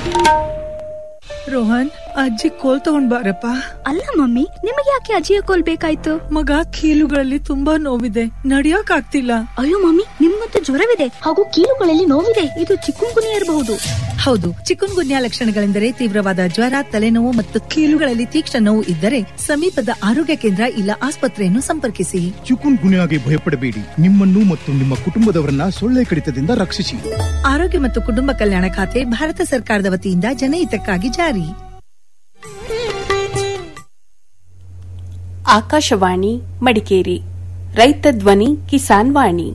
ರೋಹನ್ ಅಜ್ಜಿ ಕೋಲ್ ತಗೊಂಡ್ ಬಾರಪ್ಪ ಅಲ್ಲ ಮಮ್ಮಿ ನಿಮಗೆ ಯಾಕೆ ಅಜ್ಜಿಯ ಕೋಲ್ ಬೇಕಾಯ್ತು ಮಗ ಕೀಲುಗಳಲ್ಲಿ ತುಂಬಾ ನೋವಿದೆ ನಡಿಯಕ್ ಆಗ್ತಿಲ್ಲ ಅಯ್ಯೋ ಮಮ್ಮಿ ನಿಮ್ಗಂತೂ ಜ್ವರವಿದೆ ಹಾಗೂ ಕೀಲುಗಳಲ್ಲಿ ನೋವಿದೆ ಇದು ಚಿಕ್ಕುಂಗುನಿ ಇರಬಹುದು ಹೌದು ಚಿಕುನ್ ಗುನ್ಯಾ ಲಕ್ಷಣಗಳೆಂದರೆ ತೀವ್ರವಾದ ಜ್ವರ ತಲೆನೋವು ಮತ್ತು ಕೀಲುಗಳಲ್ಲಿ ತೀಕ್ಷ್ಣ ನೋವು ಇದ್ದರೆ ಸಮೀಪದ ಆರೋಗ್ಯ ಕೇಂದ್ರ ಇಲ್ಲ ಆಸ್ಪತ್ರೆಯನ್ನು ಸಂಪರ್ಕಿಸಿ ಚಿಕುನ್ ಗುನ್ಯಾಗೆ ಭಯಪಡಬೇಡಿ ನಿಮ್ಮನ್ನು ಮತ್ತು ನಿಮ್ಮ ಕುಟುಂಬದವರನ್ನ ಸೊಳ್ಳೆ ಕಡಿತದಿಂದ ರಕ್ಷಿಸಿ ಆರೋಗ್ಯ ಮತ್ತು ಕುಟುಂಬ ಕಲ್ಯಾಣ ಖಾತೆ ಭಾರತ ಸರ್ಕಾರದ ವತಿಯಿಂದ ಜನಹಿತಕ್ಕಾಗಿ ಜಾರಿ ಆಕಾಶವಾಣಿ ಮಡಿಕೇರಿ ರೈತ ಧ್ವನಿ ಕಿಸಾನ್ ವಾಣಿ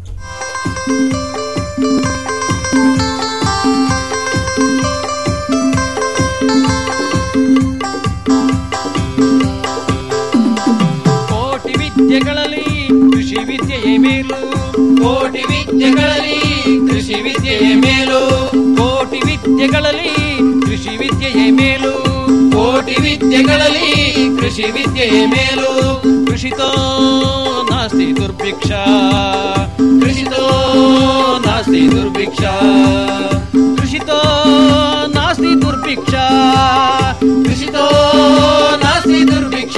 ಕೋಟಿ ವಿದ್ಯೆಗಳಲ್ಲಿ ಕೃಷಿ ವಿದ್ಯೆಯೇ ಮೇಲು ಕೋಟಿ ವಿದ್ಯೆಗಳಲ್ಲಿ ಕೃಷಿ ವಿದ್ಯೆಯೇ ಮೇಲು ಕೋಟಿ ವಿದ್ಯೆಗಳಲ್ಲಿ ಕೃಷಿ ವಿದ್ಯೆಯೇ ಮೇಲು ಕೋಟಿ ವಿದ್ಯೆಗಳಲ್ಲಿ ಕೃಷಿ ವಿದ್ಯೆಯೇ ಮೇಲು ಕೃಷಿತೋ ನಾಸ್ತಿ ದುರ್ಭಿಕ್ಷ ಕೃಷಿತೋ ನಾಸ್ತಿ ದುರ್ಭಿಕ್ಷ ಕೃಷಿತೋ ನಾಸ್ತಿ ದುರ್ಭಿಕ್ಷ ಕೃಷಿತೋ ನಾಸ್ತಿ ದುರ್ಭಿಕ್ಷ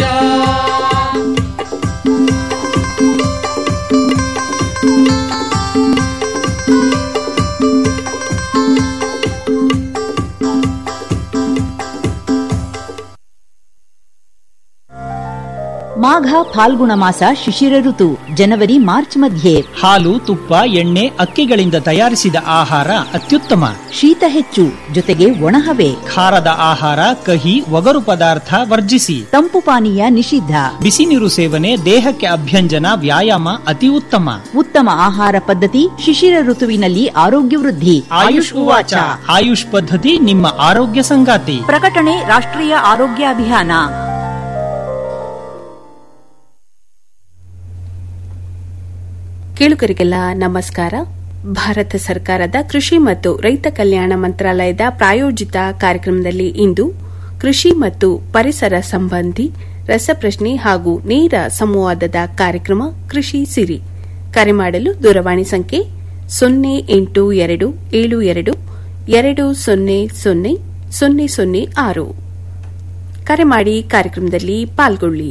ಮಾಘ ಫಾಲ್ಗುಣ ಮಾಸ ಶಿಶಿರ ಋತು ಜನವರಿ ಮಾರ್ಚ್ ಮಧ್ಯೆ ಹಾಲು ತುಪ್ಪ ಎಣ್ಣೆ ಅಕ್ಕಿಗಳಿಂದ ತಯಾರಿಸಿದ ಆಹಾರ ಅತ್ಯುತ್ತಮ ಶೀತ ಹೆಚ್ಚು ಜೊತೆಗೆ ಒಣಹವೆ ಖಾರದ ಆಹಾರ ಕಹಿ ಒಗರು ಪದಾರ್ಥ ವರ್ಜಿಸಿ ತಂಪು ಪಾನೀಯ ನಿಷಿದ್ಧ ಬಿಸಿ ನೀರು ಸೇವನೆ ದೇಹಕ್ಕೆ ಅಭ್ಯಂಜನ ವ್ಯಾಯಾಮ ಅತಿ ಉತ್ತಮ ಉತ್ತಮ ಆಹಾರ ಪದ್ಧತಿ ಶಿಶಿರ ಋತುವಿನಲ್ಲಿ ಆರೋಗ್ಯ ವೃದ್ಧಿ ಆಯುಷ್ ಉವಾಚ ಆಯುಷ್ ಪದ್ಧತಿ ನಿಮ್ಮ ಆರೋಗ್ಯ ಸಂಗಾತಿ ಪ್ರಕಟಣೆ ರಾಷ್ಟ್ರೀಯ ಆರೋಗ್ಯ ಅಭಿಯಾನ ಕೇಳುಗರಿಗೆಲ್ಲ ನಮಸ್ಕಾರ ಭಾರತ ಸರ್ಕಾರದ ಕೃಷಿ ಮತ್ತು ರೈತ ಕಲ್ಯಾಣ ಮಂತ್ರಾಲಯದ ಪ್ರಾಯೋಜಿತ ಕಾರ್ಯಕ್ರಮದಲ್ಲಿ ಇಂದು ಕೃಷಿ ಮತ್ತು ಪರಿಸರ ಸಂಬಂಧಿ ರಸಪ್ರಶ್ನೆ ಹಾಗೂ ನೇರ ಸಂವಾದದ ಕಾರ್ಯಕ್ರಮ ಕೃಷಿ ಸಿರಿ ಕರೆ ಮಾಡಲು ದೂರವಾಣಿ ಸಂಖ್ಯೆ ಸೊನ್ನೆ ಎಂಟು ಎರಡು ಏಳು ಎರಡು ಎರಡು ಸೊನ್ನೆ ಸೊನ್ನೆ ಸೊನ್ನೆ ಸೊನ್ನೆ ಆರು ಕರೆ ಮಾಡಿ ಕಾರ್ಯಕ್ರಮದಲ್ಲಿ ಪಾಲ್ಗೊಳ್ಳಿ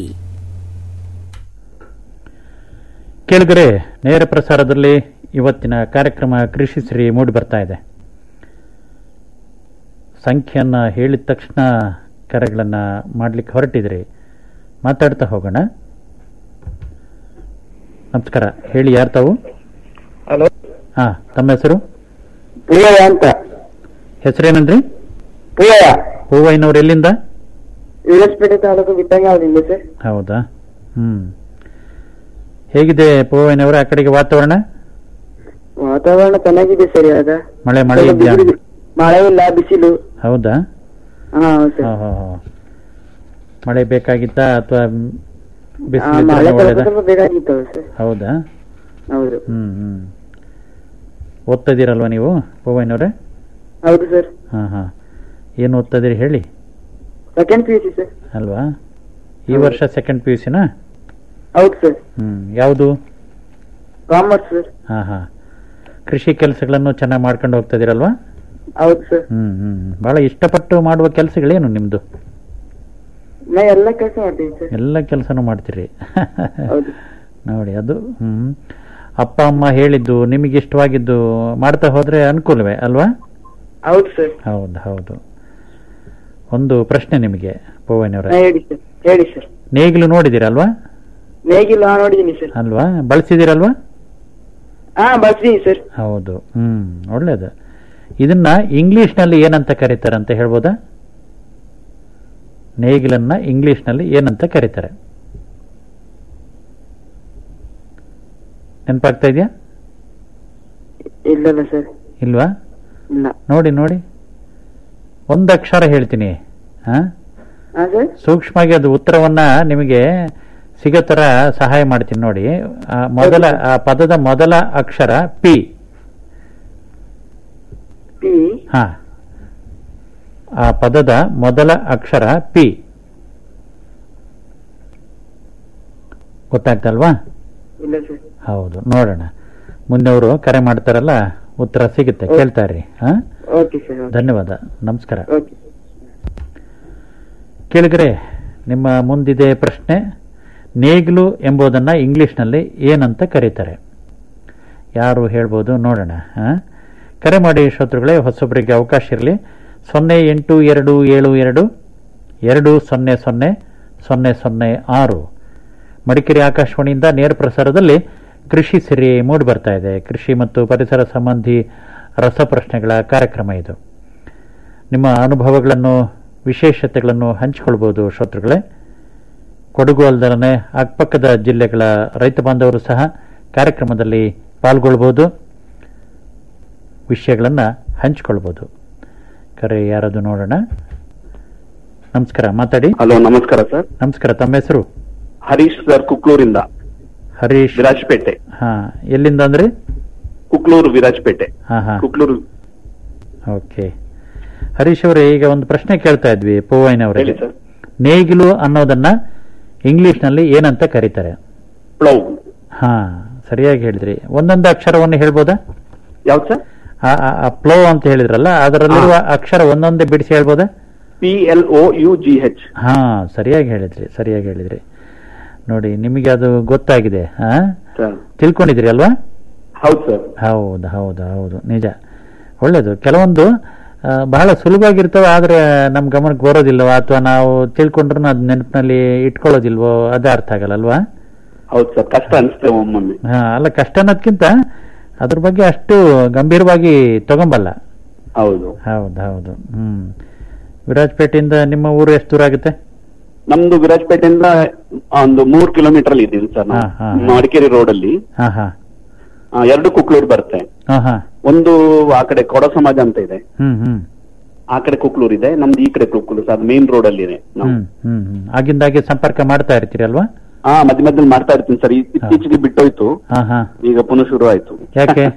ಕೇಳುಗರೆ ನೇರ ಪ್ರಸಾರದಲ್ಲಿ ಇವತ್ತಿನ ಕಾರ್ಯಕ್ರಮ ಕೃಷಿ ಶ್ರೀ ಮೂಡಿ ಬರ್ತಾ ಇದೆ ಸಂಖ್ಯೆಯನ್ನು ಹೇಳಿದ ತಕ್ಷಣ ಕರೆಗಳನ್ನು ಮಾಡಲಿಕ್ಕೆ ಹೊರಟಿದ್ರಿ ಮಾತಾಡ್ತಾ ಹೋಗೋಣ ನಮಸ್ಕಾರ ಹೇಳಿ ಯಾರು ತಾವು ಹಲೋ ಹಾ ತಮ್ಮ ಹೆಸರು ಪೂವಯ್ಯ ಅಂತ ಹೆಸರೇನನ್ರಿ ಪೂವಯ್ಯ ಹೂವಯ್ಯನವ್ರು ಎಲ್ಲಿಂದ ವಿರಸ್ಪೇಟೆ ತಾಲೂಕು ಬಿಟ್ಟಂಗಾವದಿಂದ ಸರ್ ಹೌದಾ ಹ್ಮ್ ಹೇಗಿದೆ ಪೂವಯ್ಯನವರ ಆ ಕಡೆಗೆ ವಾತಾವರಣ ವಾತಾವರಣ ಚೆನ್ನಾಗಿದೆ ಸರ್ ಇವಾಗ ಮಳೆ ಮಳೆ ಸ್ವಲ್ಪ ಇದೆಯಾ ಬಿಸಿಲು- ಮಳೆ ಇಲ್ಲ ಬಿಸಿಲು ಹೌದಾ ಹಾ ಹೌದು ಸರ್ ಹಾ, ಹಾ, ಹಾ. ಮಳೆ ಬೇಕಾಗಿತ್ತಾ ಅಥವಾ ಆ, ಬಿಸಿಲು ಮಳೆ ಸ್ವಲ್ಪ ಒಳ್ಳೇದಾ ಸ್ವಲ್ಪ ಬೇಕಾಗಿತ್ತವ ಸರ್ ಹೌದಾ ಹೌದು ಹ್ಮ್ ಹ್ಮ್ ಓದ್ತಾ ಇದೀರಲ್ವಾ ನೀವು ಪೂವಯ್ಯನವ್ರೆ ಹೌದು ಸರ್ ಹಾ ಹಾ ಏನು ಓದ್ತಾ ಇದೀರಿ ಹೇಳಿ second P U C sir ಅಲ್ವಾ ಈ ವರ್ಷ ಸೆಕೆಂಡ್ ಪಿ ಯು ಸಿನಾ ಹೌದು ಸರ್ ಹ್ಮ್ ಯಾವುದು ಕಾಮರ್ಸ್ ಸರ್ ಹಾ ಹಾ ಕೃಷಿ ಕೆಲಸಗಳನ್ನು ಚೆನ್ನಾಗಿ ಮಾಡ್ಕೊಂಡು ಹೋಗ್ತಾ ಇದೀರಲ್ವಾ ಹೌದು ಸರ್ ಹ್ಮ್ ಹ್ಮ್ ಹ್ಮ್. ಬಹಳ ಇಷ್ಟಪಟ್ಟು ಮಾಡುವ ಕೆಲಸಗಳೇನು ನಿಮ್ದು ನಾ ಎಲ್ಲ ಕೆಲಸ ಮಾಡ್ತೀನಿ ಸರ್ ಎಲ್ಲ ಕೆಲಸನೂ ಮಾಡ್ತೀರಿ ಹೌದು ನೋಡಿ ಅದು ಹ್ಮ್ ಅಪ್ಪ ಅಮ್ಮ ಹೇಳಿದ್ದು ನಿಮಗೆ ಇಷ್ಟವಾಗಿದ್ದು ಮಾಡ್ತಾ ಹೋದ್ರೆ ಅನುಕೂಲವೇ ಅಲ್ವಾ ಹೌದು ಸರ್ ಹೌದು ಹೌದು ಒಂದು ಪ್ರಶ್ನೆ ನಿಮಗೆ ಪೂವಯ್ಯನವರೇ ಹಾ, ಹೇಳಿ ಸರ್ ಹೇಳಿ ಸರ್ ನೇಗಿಲು ನೋಡಿದಿರಲ್ವಾ ನೇಗಿಲು ಹಾ ನೋಡಿದೀನಿ ಸರ್ ಅಲ್ವಾ ಬಳಸಿದಿರಲ್ವಾ ಹಾ ಬರ್ತೀನಿ ಸರ್ ಹೌದು ಹ್ಮ್ ಒಳ್ಳೇದು ಇದನ್ನ ಇಂಗ್ಲಿಷ್ ನಲ್ಲಿ ಏನಂತ ಕರೀತಾರೆ ಅಂತ ಹೇಳ್ಬೋದಾ ನೇಗಿಲನ್ನ ಇಂಗ್ಲಿಷ್ ನಲ್ಲಿ ಏನಂತ ಕರೀತಾರೆ ನೆನಪಾಗ್ತಾ ಇದೆಯಾ ಇಲ್ಲಲ್ಲ ಸರ್ ಇಲ್ವಾ ಇಲ್ಲ ನೋಡಿ ನೋಡಿ ಒಂದು ಅಕ್ಷರ ಹೇಳ್ತೀನಿ ಹಾ ಹಾ ಸರ್ ಸೂಕ್ಷ್ಮವಾಗಿ ಅದು ಉತ್ತರವನ್ನ ನಿಮಗೆ ಸಿಗೋ ತರ ಸಹಾಯ ಮಾಡ್ತೀನಿ ನೋಡಿ ಆ ಮೊದಲ ಆ ಪದದ ಮೊದಲ ಅಕ್ಷರ ಪಿ ಪಿ ಹಾ ಆ ಪದದ ಮೊದಲ ಅಕ್ಷರ ಪಿ ಗೊತ್ತಾಗ್ತಲ್ವಾ ಇಲ್ಲ ಸರ್ ಹೌದು ನೋಡೋಣ ಮುಂದೆ ಅವರು ಕರೆ ಮಾಡ್ತಾರಲ್ಲ ಉತ್ತರ ಸಿಗುತ್ತೆ ಕೇಳ್ತಾರ್ರಿ ಹಾ ಓಕೆ ಸರ್ ಧನ್ಯವಾದ ನಮಸ್ಕಾರ ಓಕೆ ಕೇಳಿದರೆ ನಿಮ್ಮ ಮುಂದಿದೆ ಪ್ರಶ್ನೆ ನೇಗಿಲು ಎಂಬುದನ್ನು ಇಂಗ್ಲಿಷ್ನಲ್ಲಿ ಏನಂತ ಕರೀತಾರೆ ಯಾರು ಹೇಳ್ಬೋದು ನೋಡೋಣ ಆ? ಕರೆ ಮಾಡಿ ಶ್ರೋತೃಗಳೇ ಹೊಸೊಬ್ಬರಿಗೆ ಅವಕಾಶ ಇರಲಿ ಸೊನ್ನೆ ಎಂಟು ಎರಡು ಏಳು ಎರಡು ಎರಡು ಸೊನ್ನೆ ಸೊನ್ನೆ ಸೊನ್ನೆ ಸೊನ್ನೆ ಆರು ಮಡಿಕೇರಿ ಆಕಾಶವಾಣಿಯಿಂದ ನೇರ ಪ್ರಸಾರದಲ್ಲಿ ಕೃಷಿ ಸಿರಿ ಮೂಡಿ ಬರ್ತಾ ಇದೆ ಕೃಷಿ ಮತ್ತು ಪರಿಸರ ಸಂಬಂಧಿ ರಸಪ್ರಶ್ನೆಗಳ ಕಾರ್ಯಕ್ರಮ ಇದು ನಿಮ್ಮ ಅನುಭವಗಳನ್ನು ವಿಶೇಷತೆಗಳನ್ನು ಹಂಚಿಕೊಳ್ಬೋದು ಶ್ರೋತೃಗಳೇ ಕೊಡಗು ಅಲ್ಲದಲನೆ ಅಕ್ಕಪಕ್ಕದ ಜಿಲ್ಲೆಗಳ ರೈತ ಬಾಂಧವರು ಸಹ ಕಾರ್ಯಕ್ರಮದಲ್ಲಿ ಪಾಲ್ಗೊಳ್ಬೋದು ವಿಷಯಗಳನ್ನು ಹಂಚಿಕೊಳ್ಬೋದು ಕರೆ ಯಾರದು ನೋಡೋಣ ನಮಸ್ಕಾರ ಮಾತಾಡಿ ಹಲೋ ನಮಸ್ಕಾರ ಸರ್ ನಮಸ್ಕಾರ ತಮ್ಮ ಹೆಸರು ಹರೀಶ್ ಸರ್ ಕುಕ್ಲೂರಿಂದ ಹರೀಶ್ ವಿರಾಜಪೇಟೆ ಹಾ ಎಲ್ಲಿಂದ ಅಂದ್ರೆ ಕುಕ್ಲೂರು ವಿರಾಜಪೇಟೆ ಹಾ ಹಾ ಕುಕ್ಲೂರು ಓಕೆ ಹರೀಶ್ ಅವರೇ ಈಗ ಒಂದು ಪ್ರಶ್ನೆ ಕೇಳ್ತಾ ಇದ್ವಿ ಪೂವೈನವರಿಗೆ ಹೇಳಿ ಸರ್ ನೇಗಿಲು ಅನ್ನೋದನ್ನ ಇಂಗ್ಲಿಷ್ನಲ್ಲಿ ಏನಂತ ಕರೀತಾರೆ ಪ್ಲೌ ಹಾ ಸರಿಯಾಗಿ ಹೇಳಿದ್ರಿ ಒಂದೊಂದು ಅಕ್ಷರವನ್ನು ಹೇಳ್ಬೋದಾ ಯಾವ್ದು ಸರ್ ಪ್ಲೋ ಅಂತ ಹೇಳಿದ್ರಲ್ಲ ಅದರಲ್ಲಿರುವ ಅಕ್ಷರ ಒಂದೊಂದೇ ಬಿಡಿಸಿ ಹೇಳ್ಬೋದಾ P L O U G H ಹಾ ಸರಿಯಾಗಿ ಹೇಳಿದ್ರಿ ಸರಿಯಾಗಿ ಹೇಳಿದ್ರಿ ನೋಡಿ ನಿಮಗೆ ಅದು ಗೊತ್ತಾಗಿದೆ ಹಾ ಸರ್ ತಿಳ್ಕೊಂಡಿದ್ರಿ ಅಲ್ವಾ ಹೌದು ಸರ್ ಹೌದು ಹೌದು ಹೌದು ನಿಜ ಒಳ್ಳೇದು ಕೆಲವೊಂದು ಆ, ಬಹಳ ಸುಲಭವಾಗಿರ್ತವೆ ಆದ್ರೆ ನಮ್ ಗಮನಕ್ಕೆ ಬರೋದಿಲ್ವ ಅಥವಾ ನಾವು ತಿಳ್ಕೊಂಡ್ರು ಅದ್ ನೆನಪಿನಲ್ಲಿ ಇಟ್ಕೊಳ್ಳೋದಿಲ್ವೋ ಅದೇ ಅರ್ಥ ಆಗಲ್ಲ ಅಲ್ವಾ ಹೌದು ಸರ್ ಕಷ್ಟ ಅನ್ಸುತ್ತೆ ಒಮ್ಮೊಮ್ಮೆ ಹಾ ಅಲ್ಲ ಕಷ್ಟ ಅನ್ನೋದ್ಕಿಂತ ಅದ್ರ ಬಗ್ಗೆ ಅಷ್ಟು ಗಂಭೀರವಾಗಿ ತಗೊಂಬಲ್ಲ ಹೌದು ಹೌದು ಹೌದು ಹ್ಮ್ ವಿರಾಜಪೇಟೆಯಿಂದ ನಿಮ್ಮ ಊರು ಎಷ್ಟು ದೂರ ಆಗುತ್ತೆ ನಮ್ದು ವಿರಾಜಪೇಟೆಯಿಂದ ಒಂದು ಮೂರ್ ಕಿಲೋಮೀಟರ್ ಅಲ್ಲಿ ಇದ್ದೀವಿ ಸರ್ ಹಾ, ಹಾ, ನಾವು ಹಾ. ಮಡಿಕೇರಿ ರೋಡ್ ಅಲ್ಲಿ ಹಾ ಹಾ ಆ, ಎರಡು ಕುಕ್ಲೂರು ಬರುತ್ತೆ ಹಾ ಹಾ ಒಂದು ಆ ಕಡೆ ಕೊಡ ಸಮಾಜ ಅಂತ ಇದೆ ಹ್ಮ್ ಹ್ಮ್ ಆ ಕಡೆ ಕುಕ್ಲೂರು ಇದೆ ನಮ್ದು ಈ ಕಡೆ ಕುಕ್ಲೂರು ಸರ್ ಮೇನ್ ರೋಡ್ ಅಲ್ಲಿ ಇದೆ ನಾವು ಹ್ಮ್ ಹ್ಮ್ ಹ್ಮ್ ಆಗಿಂದಾಗೆ ಸಂಪರ್ಕ ಮಾಡ್ತಾ ಇರ್ತೀರಿ ಅಲ್ವಾ ಹಾ ಮಧ್ಯ ಮಧ್ಯದಲ್ಲಿ ಮಾಡ್ತಾ ಇರ್ತೀನಿ ಸರ್ ಈ- ಇತ್ತೀಚೆಗೆ ಬಿಟ್ಟೋಯ್ತು ಹಾ ಹಾ ಈಗ ಪುನಃ ಶುರು ಆಯ್ತು ಯಾಕೆ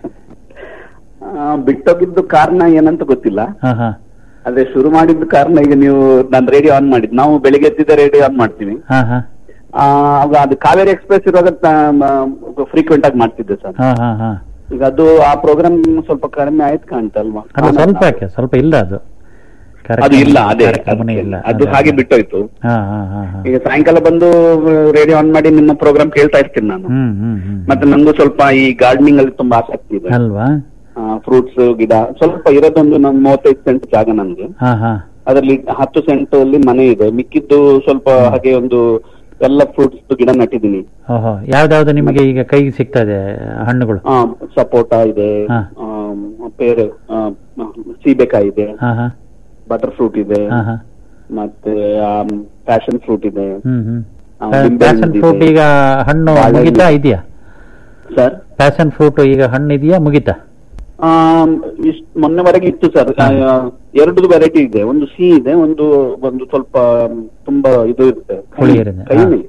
ಆ, ಬಿಟ್ಟೋಗಿದ್ದು ಕಾರಣ ಏನಂತ ಗೊತ್ತಿಲ್ಲ ಹಾ ಹಾ ಅದೇ ಶುರು ಮಾಡಿದ ಕಾರಣ ಈಗ ನೀವು ನಾನು ರೇಡಿಯೋ ಆನ್ ಮಾಡಿದ್ ನಾವು ಬೆಳಿಗ್ಗೆ ಎದ್ದಿದ್ದ ರೇಡಿಯೋ ಆನ್ ಮಾಡ್ತೀವಿ ಹಾ ಹಾ ಆ, ಆಗ ಅದು ಕಾವೇರಿ ಎಕ್ಸ್ಪ್ರೆಸ್ ಇರುವಾಗ ಫ್ರೀಕ್ವೆಂಟ್ ಆಗಿ ಮಾಡ್ತಿದ್ದೆ ಸರ್ ಹಾ ಹಾ ಹಾ ಈಗ ಅದು ಆ ಪ್ರೋಗ್ರಾಮ್ ಸ್ವಲ್ಪ ಕಡಿಮೆ ಆಯ್ತು ಕಾಣ್ತಲ್ವಾ ಅಲ್ಲ ಸ್ವಲ್ಪ ಯಾಕೆ ಸ್ವಲ್ಪ ಇಲ್ಲ ಅದು ಅದು ಇಲ್ಲ ಅದೇ ಕಾರ್ಯಕ್ರಮನೇ ಇಲ್ಲ ಅದು ಅದೇ, ಹಾಗೆ ಅದೇ. ಬಿಟ್ಟೋಯ್ತು ಹಾ ಹಾ ಹಾ ಹಾ ಈಗ ಸಾಯಂಕಾಲ ಬಂದು ರೇಡಿಯೋ ಆನ್ ಮಾಡಿ ನಿಮ್ಮ ಪ್ರೋಗ್ರಾಮ್ ಕೇಳ್ತಾ ಇರ್ತೀನಿ ನಾನು ಹ್ಮ್ ಹ್ಮ್ ಹ್ಮ್ ಮತ್ತೆ ನಂಗೂ ಸ್ವಲ್ಪ ಈ ಗಾರ್ಡನಿಂಗ್ ಅಲ್ಲಿ ತುಂಬಾ ಆಸಕ್ತಿ ಇದೆ ಅಲ್ವಾ ಫ್ರೂಟ್ಸ್ ಗಿಡ ಸ್ವಲ್ಪ ಇರೋದೊಂದು ನಮ್ ಮೂವತ್ತೈದು ಸೆಂಟ್ ಜಾಗ ನನ್ಗೆ ಹಾ ಹಾ ಅದರಲ್ಲಿ ಹತ್ತು ಸೆಂಟ್ ಅಲ್ಲಿ ಮನೆ ಇದೆ ಮಿಕ್ಕಿದ್ದು ಸ್ವಲ್ಪ ಹಾಗೆ ಒಂದು ಎಲ್ಲ ಫ್ರೂಟ್ಸ್ ಗಿಡ ನಟ್ಟಿದ್ದೀನಿ ಓಹೋ ಯಾವ್ದಾವ್ದು ನಿಮಗೆ ಈಗ ಕೈಗೆ ಸಿಗ್ತಾ ಇದೆ ಹಣ್ಣುಗಳು ಆ, ಸಪೋಟ ಇದೆ ಹಾ. ಆಮ್, ಪೇರು ಆ, ಸೀಬೆಕಾಯಿ ಇದೆ ಹಾ ಹಾ ಬಟರ್ ಫ್ರೂಟ್ ಇದೆ ಹಾ ಹಾ ಮತ್ತೆ ಪ್ಯಾಷನ್ ಫ್ರೂಟ್ ಇದೆ ಹ್ಮ್ ಹ್ಮ್ ಆ, ಲಿಂಬೆ ಪ್ಯಾಷನ್ ಹಣ್ಣಿದೆ. ಫ್ರೂಟ್ ಈಗ ಹಣ್ಣು ಬಾಳೆ ಮುಗಿತಾ ಹಣ್ಣು. ಇದೆಯಾ ಸರ್ ಪ್ಯಾಷನ್ ಫ್ರೂಟ್ ಈಗ ಹಣ್ಣು ಇದೆಯಾ ಮುಗಿತಾ ಆಮ್, ಇಷ್ಟ್ ಮೊನ್ನೆವರೆಗೆ ಇತ್ತು ಸರ್ ಎರಡು ವೆರೈಟಿ ಇದೆ ಒಂದು ಸಿಹಿ ಇದೆ ಒಂದು ಒಂದು ಸ್ವಲ್ಪ ತುಂಬಾ ಇದು ಇರುತ್ತೆ ಹುಳಿ ಇರುತ್ತೆ. ಕಹಿನೇ.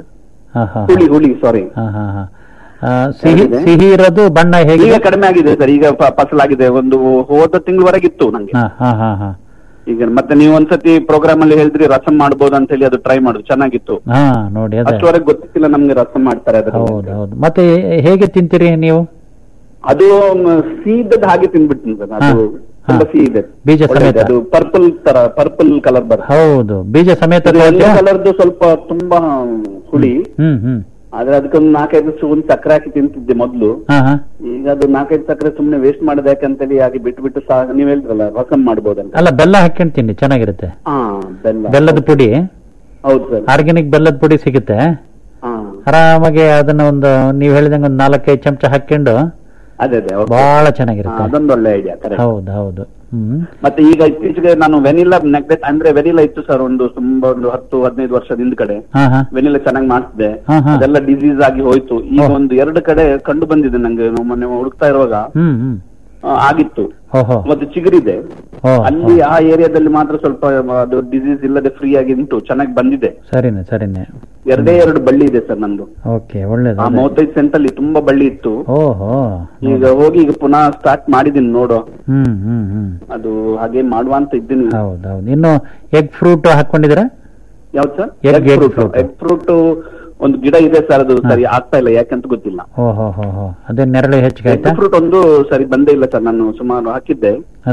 ಹಾ ಹಾ ಹುಳಿ ಹುಳಿ ಸಾರಿ ಹಾ ಹಾ ಹಾ ಆ, ಸಿಹಿ ಇದೆ. ಸಿಹಿ ಇರೋದು ಬಣ್ಣ ಈಗ ಹೇಗಿದೆ ಕಡಿಮೆ ಆಗಿದೆ ಸರ್ ಈಗ ಪ- ಫಸಲಾಗಿದೆ ಒಂದು ಹೋದ ತಿಂಗಳವರೆಗೆ ಇತ್ತು ನಂಗೆ ಹಾ ಹಾ ಹಾ ಹಾ ಈಗ ಮತ್ತೆ ನೀವು ಒಂದ್ಸತಿ ಪ್ರೋಗ್ರಾಮ್ ಅಲ್ಲಿ ಹೇಳಿದ್ರಿ ರಸಂ ಮಾಡ್ಬೋದು ಅಂತ ಹೇಳಿ ಅದು ಟ್ರೈ ಮಾಡುದು ಚೆನ್ನಾಗಿತ್ತು ಹಾ ನೋಡಿ ಅದೇ ಅಷ್ಟುವರೆಗೆ ಗೊತ್ತಿಲ್ಲ ನಮ್ಗೆ ರಸಂ ಮಾಡ್ತಾರೆ ಅದರ ಹೌದು ಹೌದು ಮತ್ತೆ ಹೇಗೆ ತಿಂತೀರಿ ನೀವು ಅದು ಸೀದದ್ ಹಾಗೆ ತಿನ್ಬಿಡ್ತೀನಿ ಸರ್ ಅದು ಹಾ. ತುಂಬಾ ಸಿಹಿ ಇದೆ ಬೀಜ ಒಳ್ಳೆದಿದೆ. ಸಮೇತ? ಅದು ಪರ್ಪಲ್ ತರ ಪರ್ಪಲ್ ಕಲರ್ ಬರುತ್ತೆ ಹೌದು ಬೀಜ ಸಮೇತ ತಗೊಳ್ತೀರಾ? ಕಲರ್ದು ಸ್ವಲ್ಪ ತುಂಬಾ ಹುಳಿ ಹ್ಮ್ ಹ್ಮ್ ಆದ್ರೆ ಅದಕ್ಕೊಂದು ನಾಲ್ಕೈದು ಸ್ಪೂನ್ ಸಕ್ಕರೆ ಹಾಕಿ ತಿಂತಿದ್ದೆ ಮೊದ್ಲು ಹಾ ಹಾ ಈಗ ಅದು ನಾಲ್ಕೈದು ಸಕ್ಕರೆ ಸುಮ್ನೆ ವೇಸ್ಟ್ ಮಾಡೋದು ಯಾಕಂತೇಳಿ ಹಾಗೆ ಬಿಟ್ಟು ಬಿಟ್ಟು ಸಹ ನೀವ್ ಹೇಳಿದ್ರಲ್ಲ ರಸಂ ಮಾಡ್ಬೋದಂತ ಅಲ್ಲ ಬೆಲ್ಲ ಹಾಕೊಂಡು ತಿನ್ನಿ ಚೆನ್ನಾಗಿರುತ್ತೆ ಹಾ ಬೆಲ್ಲ ಬೆಲ್ಲದ ಪುಡಿ ಹೌದು ಸರ್ ಆರ್ಗ್ಯಾನಿಕ್ ಬೆಲ್ಲದ ಪುಡಿ ಸಿಗುತ್ತೆ ಹಾ ಆರಾಮಾಗಿ ಅದನ್ನ ಒಂದು ನೀವು ಹೇಳಿದಂಗೆ ಒಂದು ನಾಲ್ಕೈದು ಚಮಚ ಹಾಕೊಂಡು ಅದೇ ಅದೇ okay. ಬಹಳ ಹಾ, ಚೆನ್ನಾಗಿರುತ್ತೆ ಅದೊಂದು ಒಳ್ಳೆ ಐಡಿಯಾ ಕರೆಕ್ಟ್ ಹೌದು ಹೌದು ಹ್ಮ್ ಮತ್ತೆ ಈಗ ಇತ್ತೀಚೆಗೆ ನಾನು ವೆನಿಲಾ ನೆಗ್ಲೆಟ್ ಅಂದ್ರೆ ವೆನಿಲಾ ಇತ್ತು ಸರ್ ಒಂದು ತುಂಬಾ ಒಂದು ಹತ್ತು ಹದಿನೈದು ವರ್ಷದ ಹಿಂದ್ ಕಡೆ ಹಾ ಹಾ ವೆನಿಲಾ ಚೆನ್ನಾಗಿ ಮಾಡ್ತಿದ್ದೆ ಹಾ, ಹಾ. ಅದೆಲ್ಲ ಡಿಸೀಸ್ ಆಗಿ ಹೋಯ್ತು ಈಗ ಒಂದು ಎರಡು ಕಡೆ ಕಂಡು ಬಂದಿದೆ ನಂಗೆ ನಾವು ಮೊನ್ನೆ ಹುಡುಕ್ತಾ ಇರುವಾಗ ಹ್ಮ್ ಹ್ಮ್ ಆ, ಆಗಿತ್ತು ಓಹೋ ಮತ್ತೆ ಚಿಗುರಿದೆ ಓ ಅಲ್ಲಿ ಆ ಏರಿಯಾದಲ್ಲಿ ಮಾತ್ರ ಸ್ವಲ್ಪ ಅದು ಡಿಸೀಸ್ ಇಲ್ಲದೆ ಫ್ರೀ ಆಗಿ ಉಂಟು ಚೆನ್ನಾಗಿ ಬಂದಿದೆ ಸರಿನೆ ಸರಿನೆ ಎರಡೇ ಎರಡು ಬಳ್ಳಿ ಇದೆ ಸರ್ ನಂದು ಓಕೆ ಒಳ್ಳೇದು ಆ ಅದೇ. ಮೂವತ್ತೈದು ಸೆಂಟ್ ಅಲ್ಲಿ ತುಂಬಾ ಬಳ್ಳಿ ಇತ್ತು ಓಹೋ ಈಗ ಹೋಗಿ ಈಗ ಪುನಃ ಸ್ಟಾರ್ಟ್ ಮಾಡಿದೀನಿ ನೋಡು ಹ್ಮ್ ಹ್ಮ್ ಹ್ಮ್ ಅದು ಹಾಗೆ ಮಾಡುವ ಅಂತ ಇದ್ದೀನಿ ಹೌದೌದು ಇನ್ನು ಎಗ್ ಫ್ರೂಟ್ ಹಾಕೊಂಡಿದ್ದೀರಾ ಯಾವ್ದು sir Egg- egg egg fruit fruit. Egg fruit ಒಂದು ಗಿಡ ಇದೆ ಸರ್ ಅದು ಸರಿ ಆಗ್ತಾ ಇಲ್ಲ ಯಾಕಂತ ಗೊತ್ತಿಲ್ಲ ಓಹೋ ಹೋ ಹೋ ಅದೇ ನೆರಳು ಹೆಚ್ಚಿಗೆ ಎಗ್ ಆಯ್ತಾ ಫ್ರೂಟ್ ಒಂದು ಸರಿ ಬಂದೇ ಇಲ್ಲ ಸರ್ ನಾನು ಸುಮಾರು ಹಾಕಿದ್ದೆ ಅದೇ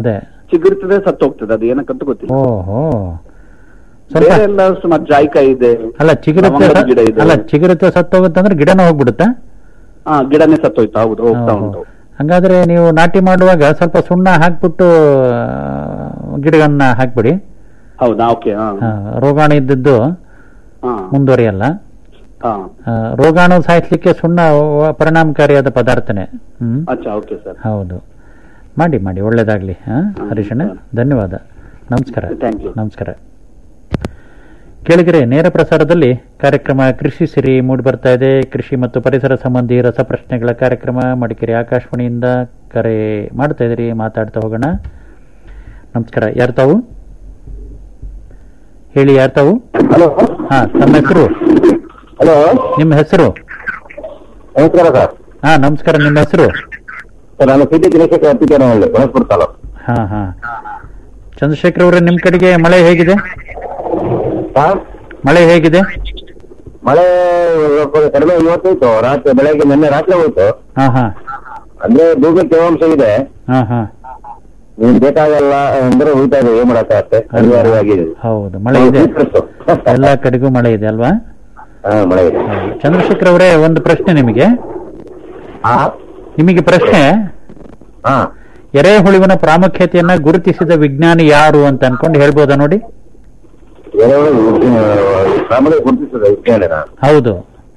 ಚಿಗುರ್ತದೆ ಸತ್ತು ಹೋಗ್ತದೆ ಅದು ಏನಕ್ಕಂತ ಗೊತ್ತಿಲ್ಲ ಓಹೋ ಸ್ವಲ್ಪ ಬೇರೆ ಎಲ್ಲ ಸುಮಾರು ಜಾಯಿಕಾಯಿ ಇದೆ ಅಲ್ಲ ಚಿಗುರುತ್ತೆ ಲವಂಗದ ಗಿಡ ಇದೆ ಅಲ್ಲ ಚಿಗುರುತ್ತೆ ಸತ್ತೋಗುತ್ತಂದ್ರೆ ಗಿಡನ ಹೋಗ್ಬಿಡುತ್ತಾ ಹಾ ಗಿಡನೇ ಸತ್ತೋಯ್ತು ಹೌದು ಹೋಗ್ತಾ ಓಹೋ. ಉಂಟು ಹಂಗಾದ್ರೆ ನೀವು ನಾಟಿ ಮಾಡುವಾಗ ಸ್ವಲ್ಪ ಸುಣ್ಣ ಹಾಕ್ಬಿಟ್ಟು ಆ, ಗಿಡಗಳನ್ನ ಹಾಕ್ಬಿಡಿ ಹೌದಾ ಓಕೆ ಹಾ ಆ, ರೋಗಾಣು ಇದ್ದದ್ದು ಹಾ ಮುಂದುವರಿಯಲ್ಲ ಹಾ ಆ, ರೋಗಾಣು ಸಾಯಿಸ್ಲಿಕ್ಕೆ ಸುಣ್ಣ ವ- ಪರಿಣಾಮಕಾರಿಯಾದ ಪದಾರ್ಥನೇ ಹ್ಮ್ ಅಚ್ಚಾ ಓಕೆ ಸರ್ ಹೌದು ಮಾಡಿ ಮಾಡಿ ಒಳ್ಳೇದಾಗ್ಲಿ ಹಾ ಹರೀಶಣ್ಣ ಧನ್ಯವಾದ ನಮಸ್ಕಾರ Thank you. ನಮಸ್ಕಾರ ಕೇಳಿದರೆ ನೇರ ಪ್ರಸಾರದಲ್ಲಿ ಕಾರ್ಯಕ್ರಮ ಕೃಷಿ ಸಿರಿ ಮೂಡಿ ಬರ್ತಾ ಇದೆ ಕೃಷಿ ಮತ್ತು ಪರಿಸರ ಸಂಬಂಧಿ ರಸಪ್ರಶ್ನೆಗಳ ಕಾರ್ಯಕ್ರಮ ಮಡಿಕೇರಿ ಆಕಾಶವಾಣಿಯಿಂದ ಕರೆ ಮಾಡ್ತಾ ಇದ್ದೀರಿ ಮಾತಾಡ್ತಾ ಹೋಗೋಣ ನಮಸ್ಕಾರ ಯಾರು ತಾವು ಹೇಳಿ ಯಾರು ತಾವು ಹಲೋ ಹಾ ತಮ್ಮ ಹೆಸರು ಹಲೋ ನಿಮ್ಮ ಹೆಸರು ನಮಸ್ಕಾರ ಸರ್ ಹಾ ನಮಸ್ಕಾರ ನಿಮ್ಮ ಹೆಸರು ಸರ್ ನಾನು ಸಿ ಟಿ ಚಂದ್ರಶೇಖರ್ ಅತ್ತಿಕೇರ ಒಳ್ಳೆ ಗಣಪುರ ತಾಲೂಕು ಹಾ ಹಾ ಚಂದ್ರಶೇಖರ್ ಅವರೇ ನಿಮ್ ಕಡೆಗೆ ಮಳೆ ಹೇಗಿದೆ ಸರ್ ಮಳೆ ಹೇಗಿದೆ ಮಳೆ ಸ್ವಲ್ಪ ಕಡಿಮೆ ಇವತ್ತಿತ್ತು ರಾತ್ರಿ ಬೆಳಗ್ಗೆ ನಿನ್ನೆ ರಾತ್ರಿ ಹೋಯ್ತು ಹಾ ಹಾ ಅಂದ್ರೆ ಭೂಮಿ ತೇವಾಂಶ ಇದೆ ಹಾ ಹಾ ನೀವು ಬೇಕಾಗಲ್ಲ ಅಂದ್ರೆ ಹೋಯ್ತಾ ಇದೆ ಏನ್ ಮಾಡಕ್ಕಾಗತ್ತೆ ಅನಿವಾರ್ಯವಾಗಿ ಹೌದು ಮಳೆ ಇದೆ ಎಲ್ಲಾ ಕಡೆಗೂ ಮಳೆ ಇದೆ ಅಲ್ವಾ ಹಾ ಮಳೆ ಇದೆ ಹೌದು. ಚಂದ್ರಶೇಖರ್ ಅವರೇ ಒಂದು ಪ್ರಶ್ನೆ ನಿಮಗೆ ಹಾ ನಿಮಗೆ ಪ್ರಶ್ನೆ ಹಾ ಎರೆಹುಳುವಿನ ಪ್ರಾಮುಖ್ಯತೆಯನ್ನ ಗುರುತಿಸಿದ ವಿಜ್ಞಾನಿ ಯಾರು ಅಂತ ಅನ್ಕೊಂಡು ಹೇಳ್ಬೋದಾ ನೋಡಿ ಎರೆಹುಳು ಪ್ರಾಮಾಣಿಕ ಗುರುತಿಸದ ವಿಜ್ಞಾನಿನ ಹೌದು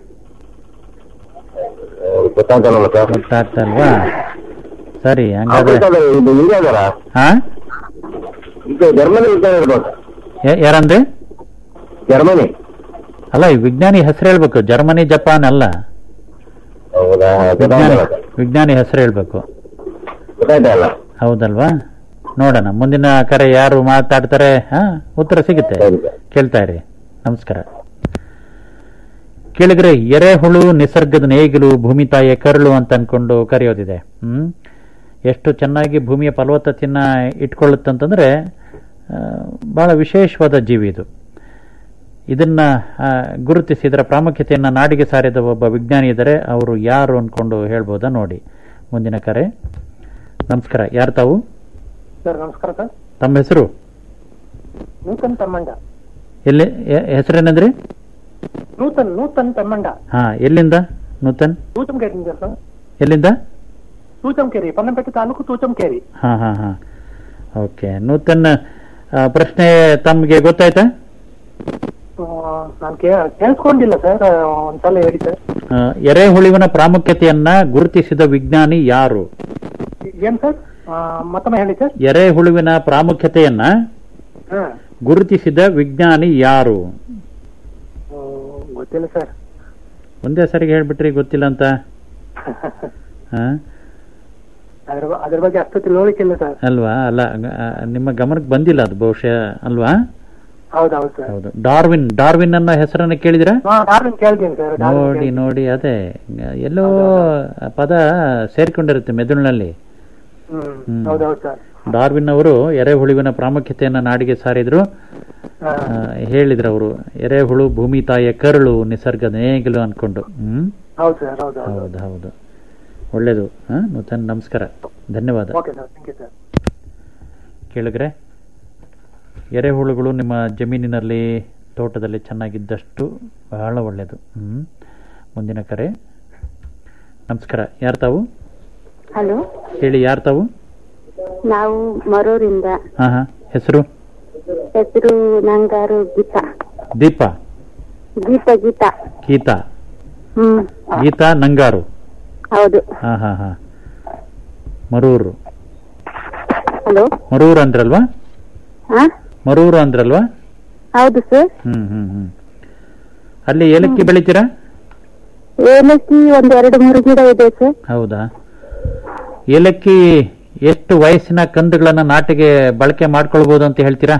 ಗೊತ್ತಾಗಲ್ಲ ಸರ್ ಗೊತ್ತಾಗ್ತಾ ಅಲ್ವಾ ಸರಿ ಹಂಗಾದ್ರೆ ಆಫ್ರಿಕಾದ ಇದು ಇಂಡಿಯಾದಲ್ಲ ಹಾ ಇದು ಜರ್ಮನಿ ವಿಜ್ಞಾನಿ ಇರ್ಬೋದು ಯ- ಯಾರಂದ್ರೆ ಜರ್ಮನಿ ಅಲ್ಲ ಈ ವಿಜ್ಞಾನಿ ಹೆಸರು ಹೇಳ್ಬೇಕು ಜರ್ಮನಿ ಜಪಾನ್ ಅಲ್ಲ ಹೌದಾ ವಿಜ್ಞಾನಿ ಗೊತ್ತಾಗಲ್ಲ ಸರ್. ವಿಜ್ಞಾನಿ ಹೆಸರು ಹೇಳ್ಬೇಕು ಗೊತ್ತಾಯ್ತಾ ಇಲ್ಲ ಹೌದಲ್ವಾ ನೋಡೋಣ ಮುಂದಿನ ಕರೆ ಯಾರು ಮಾತಾಡ್ತಾರೆ ಹಾ ಉತ್ತರ ಸಿಗುತ್ತೆ ಕೇಳ್ತಾ ಇರಿ ನಮಸ್ಕಾರ ಕೇಳಿದ್ರೆ ಎರೆಹುಳು ನಿಸರ್ಗದ ನೇಗಿಲು ಭೂಮಿ ತಾಯಿಯ ಕರಳು ಅಂತ ಅನ್ಕೊಂಡು ಕರೆಯೋದಿದೆ ಹ್ಮ್ ಎಷ್ಟು ಚೆನ್ನಾಗಿ ಭೂಮಿಯ ಫಲವತ್ತತೆಯನ್ನ ಇಟ್ಕೊಳ್ಳುತ್ತಂತಂದ್ರೆ ಆ, ಬಹಳ ವಿಶೇಷವಾದ ಜೀವಿ ಇದು ಇದನ್ನ ಆ, ಗುರುತಿಸಿ ಇದರ ಪ್ರಾಮುಖ್ಯತೆಯನ್ನ ನಾಡಿಗೆ ಸಾರಿದ ಒಬ್ಬ ವಿಜ್ಞಾನಿ ಇದ್ದಾರೆ ಅವರು ಯಾರು ಅನ್ಕೊಂಡು ಹೇಳ್ಬೋದಾ ನೋಡಿ ಮುಂದಿನ ಕರೆ ನಮಸ್ಕಾರ ಯಾರು ತಾವು ಸರ್ ನಮಸ್ಕಾರ ಸರ್ ತಮ್ಮ ಹೆಸರು ನೂತನ್ ತಮ್ಮಂಡ ಎಲ್ಲಿ ಎ- ಹೆಸರೇನಂದ್ರಿ ನೂತನ್ ನೂತನ್ ತಮ್ಮಂಡ ಹಾ ಎಲ್ಲಿಂದ ನೂತನ್ ತೂಚಂಕೇರಿಯಿಂದ ಸರ್ ಎಲ್ಲಿಂದ ತೂಚಂಕೇರಿ ಪನ್ನಂಪೇಟೆ ತಾಲೂಕು ತೂಚಂಕೇರಿ ಹಾ ಹಾ ಹಾ ಓಕೆ ನೂತನ್ ಆ, ಪ್ರಶ್ನೆ ತಮ್ಗೆ ಗೊತ್ತಾಯ್ತಾ ನಾನು ಕೇಳಿಸ್ಕೊಂಡಿಲ್ಲ ಸರ್ ಒಂದ್ಸಲ ಹೇಳಿ ಸರ್ ಆ, ಎರೆಹುಳುವಿನ ಪ್ರಾಮುಖ್ಯತೆಯನ್ನ ಗುರುತಿಸಿದ ವಿಜ್ಞಾನಿ ಯಾರು ಏನ್ ಸರ್ ಆ, ಮತ್ತೊಮ್ಮೆ ಹೇಳಿ ಸರ್ ಎರೆಹುಳುವಿನ ಪ್ರಾಮುಖ್ಯತೆಯನ್ನ ಹಾ ಗುರುತಿಸಿದ ವಿಜ್ಞಾನಿ ಯಾರು ಗೊತ್ತಿಲ್ಲ ಸರ್ ಒಂದೇ ಸರಿಗೆ ಹೇಳ್ಬಿಟ್ರಿ ಗೊತ್ತಿಲ್ಲ ಅಂತ ಹಾ ಅದ್ರ ಅದ್ರ ಬಗ್ಗೆ ಅಷ್ಟು ತಿಳುವಳಿಕೆ ಇಲ್ಲ ಸರ್ ಅಲ್ವಾ ಅಲ್ಲ ಆ, ನಿಮ್ಮ ಗಮನಕ್ಕೆ ಬಂದಿಲ್ಲ ಅದು ಬಹುಶಃ ಅಲ್ವಾ ಹೌದೌದು ಸರ್ ಹೌದು ಡಾರ್ವಿನ್ ಡಾರ್ವಿನ್ ಅನ್ನೋ ಹೆಸರನ್ನ ಕೇಳಿದ್ರ ಹಾ ಡಾರ್ವಿನ್ ಕೇಳ್ತೀನಿ ಸರ್ ಡಾರ್ವಿನ್ ನೋಡಿ ನೋಡಿ ಅದೇ ಎಲ್ಲೋ ಪದ ಸೇರ್ಕೊಂಡಿರುತ್ತೆ ಮೆದುಳಿನಲ್ಲಿ ಹ್ಮ್ ಹ್ಮ್. ಹೌದೌದು ಸರ್ ಡಾರ್ವಿನ್ ಅವರು ಎರೆಹುಳುವಿನ ಪ್ರಾಮುಖ್ಯತೆಯನ್ನ ನಾಡಿಗೆ ಸಾರಿದ್ರು ಹಾ. ಆ, ಹೇಳಿದ್ರು ಅವರು ಎರೆಹುಳು ಭೂಮಿ ತಾಯಿಯ ಕರುಳು ನಿಸರ್ಗ ನೇಗಿಲು ಅನ್ಕೊಂಡು ಹ್ಮ್ ಹೌದು ಸರ್ ಹೌದೌದು ಹೌದು ಹೌದು ಒಳ್ಳೇದು ಹಾ ನೂತನ್ ನಮಸ್ಕಾರ ಧನ್ಯವಾದ okay sir thank you sir ಕೇಳಿದ್ರೆ ಎರೆಹುಳುಗಳು ನಿಮ್ಮ ಜಮೀನಿನಲ್ಲಿ ತೋಟದಲ್ಲಿ ಚೆನ್ನಾಗಿದ್ದಷ್ಟು ಬಹಳ ಒಳ್ಳೆಯದು ಹ್ಮ್ ಮುಂದಿನ ಕರೆ ನಮಸ್ಕಾರ ಯಾರು ತಾವು ಹಲೋ ಹೇಳಿ ಯಾರು ತಾವು ನಾವು ಮರೂರಿಂದ ಹಾ ಹಾ ಹೆಸರು ಹೆಸರು ನಂಗಾರು ಗೀತಾ ದೀಪ ಗೀತಾ ಗೀತಾ ಗೀತಾ ಹ್ಮ್ ಗೀತಾ ನಂಗಾರು ಹೌದು ಹಾ ಹಾ ಹಾ ಮರೂರು ಹಲೋ ಮರೂರು ಅಂದ್ರಲ್ವಾ ಹಾ ಮರೂರು ಅಂದ್ರಲ್ವಾ ಹೌದು ಸರ್ ಹ್ಮ್ ಹ್ಮ್ ಹ್ಮ್ ಅಲ್ಲಿ ಏಲಕ್ಕಿ ಬೆಳಿತೀರಾ ಏಲಕ್ಕಿ ಒಂದ್ ಎರಡು ಮೂರು ಗಿಡ ಇದೆ ಸರ್ ಹೌದಾ ಏಲಕ್ಕಿ ಎಷ್ಟು ವಯಸ್ಸಿನ ಕಂದುಗಳನ್ನ ನಾಟಿಗೆ ಬಳಕೆ ಮಾಡ್ಕೊಳ್ಬಹುದು ಅಂತ ಹೇಳ್ತೀರಾ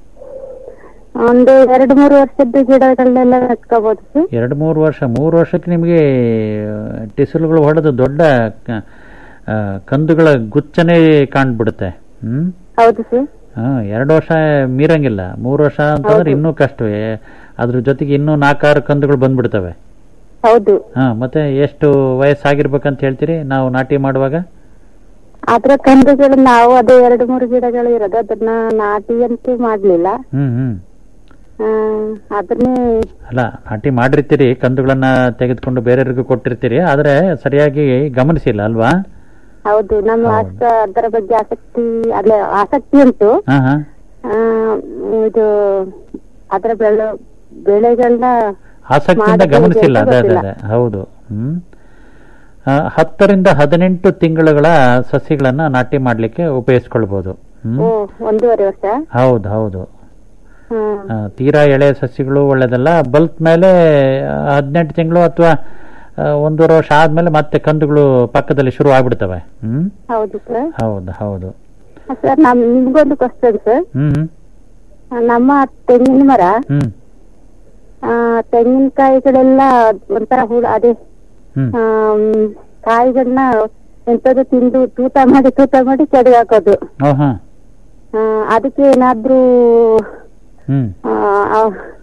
ಒಂದು ಎರಡು ಮೂರು ವರ್ಷದ ಗಿಡಗಳನ್ನೆಲ್ಲ ಹಚ್ಕೋಬಹುದು ಸರ್ ಎರಡು ಮೂರು ವರ್ಷ ಮೂರು ವರ್ಷಕ್ಕೆ ನಿಮಗೆ ಟಿಸಲುಗಳು ಹೊಡೆದು ದೊಡ್ಡ ಕ- ಆ, ಕಂದುಗಳ ಗುಚ್ಚನೆ ಕಾಣ್ಬಿಡುತ್ತೆ ಹ್ಮ್ ಹೌದು ಸರ್ ಹಾ ಎರಡು ವರ್ಷ ಮೀರಂಗಿಲ್ಲ ಮೂರು ವರ್ಷ ಅಂತಂದ್ರೆ ಇನ್ನೂ ಕಷ್ಟವೇ ಅದ್ರ ಜೊತೆಗೆ ಇನ್ನೂ ನಾಲ್ಕಾರು ಕಂದುಗಳು ಬಂದ್ಬಿಡ್ತವೆ ಹೌದು ಹಾ ಮತ್ತೆ ಎಷ್ಟು ವಯಸ್ಸಾಗಿರ್ಬೇಕಂತ ಹೇಳ್ತೀರಿ ನಾವು ನಾಟಿ ಮಾಡುವಾಗ ಅದ್ರ ಕಂದುಗಳು ನಾವು ಅದೇ ಎರಡು ಮೂರು ಗಿಡಗಳು ಇರೋದು ಅದನ್ನ ನಾಟಿ ಅಂತೂ ಮಾಡ್ಲಿಲ್ಲ ಹ್ಮ್ ಹ್ಮ್ ಆ, ಅದನ್ನೇ ಅಲ್ಲ ನಾಟಿ ಮಾಡಿರ್ತೀರಿ ಕಂದುಗಳನ್ನ ತೆಗೆದುಕೊಂಡು ಬೇರೆಯವ್ರಿಗೂ ಕೊಟ್ಟಿರ್ತೀರಿ ಆದ್ರೆ ಸರಿಯಾಗಿ ಗಮನಿಸಿಲ್ಲ ಅಲ್ವಾ ಹೌದು ನಮ್ಮ ಅಷ್ಟ ಅದರ ಬಗ್ಗೆ ಆಸಕ್ತಿ ಅಲ್ಲ ಆಸಕ್ತಿ ಉಂಟು ಹಾ ಹಾ ಆ, ಇದು ಅದರ ಬೆಳೆ ಬೆಳೆಗಳನ್ನ ಆಸಕ್ತಿಯಿಂದ ಮಾಡೋದು ಗಮನಿಸಿಲ್ಲ ಅಂತ ಅದೇ ಅದೇ ಗೊತ್ತಿಲ್ಲ. ಅದೇ ಹೌದು ಹ್ಮ್ ಆ, ಹತ್ತರಿಂದ ಹದಿನೆಂಟು ತಿಂಗಳುಗಳ ಸಸಿಗಳನ್ನ ನಾಟಿ ಮಾಡ್ಲಿಕ್ಕೆ ಉಪಯೋಗಿಸ್ಕೊಳ್ಬಹುದು ಹ್ಮ್ ಓ ಒಂದೂವರೆ ವರ್ಷ ಹೌದು ಹೌದು ಹ್ಮ್ ಆ, ತೀರಾ ಎಳೆ ಸಸಿಗಳು ಒಳ್ಳೇದಲ್ಲ ಬಲ್ಕ್ ಮೇಲೆ ಹದಿನೆಂಟು ತಿಂಗಳು ಅಥವಾ ಒಂದೂವರೆ ವರ್ಷ ಆದ್ಮೇಲೆ ಮತ್ತೆ ಕಂದುಗಳು ಪಕ್ಕದಲ್ಲಿ ಶುರು ಆಗ್ಬಿಡ್ತವೆ ಹ್ಮ್ ಹೌದು ಸರ್ ಹೌದು ಹೌದು ಸರ್ ನಮ್ ನಿಮ್ಗೊಂದು ಕ್ವಶನ್ ಸರ್ ಹ್ಮ್ ನಮ್ಮ ತೆಂಗಿನ ಮರ ಹ್ಮ್ ಆ, ತೆಂಗಿನಕಾಯಿಗಳೆಲ್ಲ ಒಂಥರ ಹುಳ ಅದೇ ಹ್ಮ್ ಆಮ್, ಕಾಯಿಗಳನ್ನ ಎಂತದು ತಿಂದು ತೂತ ಮಾಡಿ ತೂತ ಮಾಡಿ ಕೆಡವಿ ಹಾಕೋದು ಓ ಹಾ ಆ, ಅದಕ್ಕೆ ಏನಾದ್ರೂ ಹ್ಮ್ ಆ, ಆ,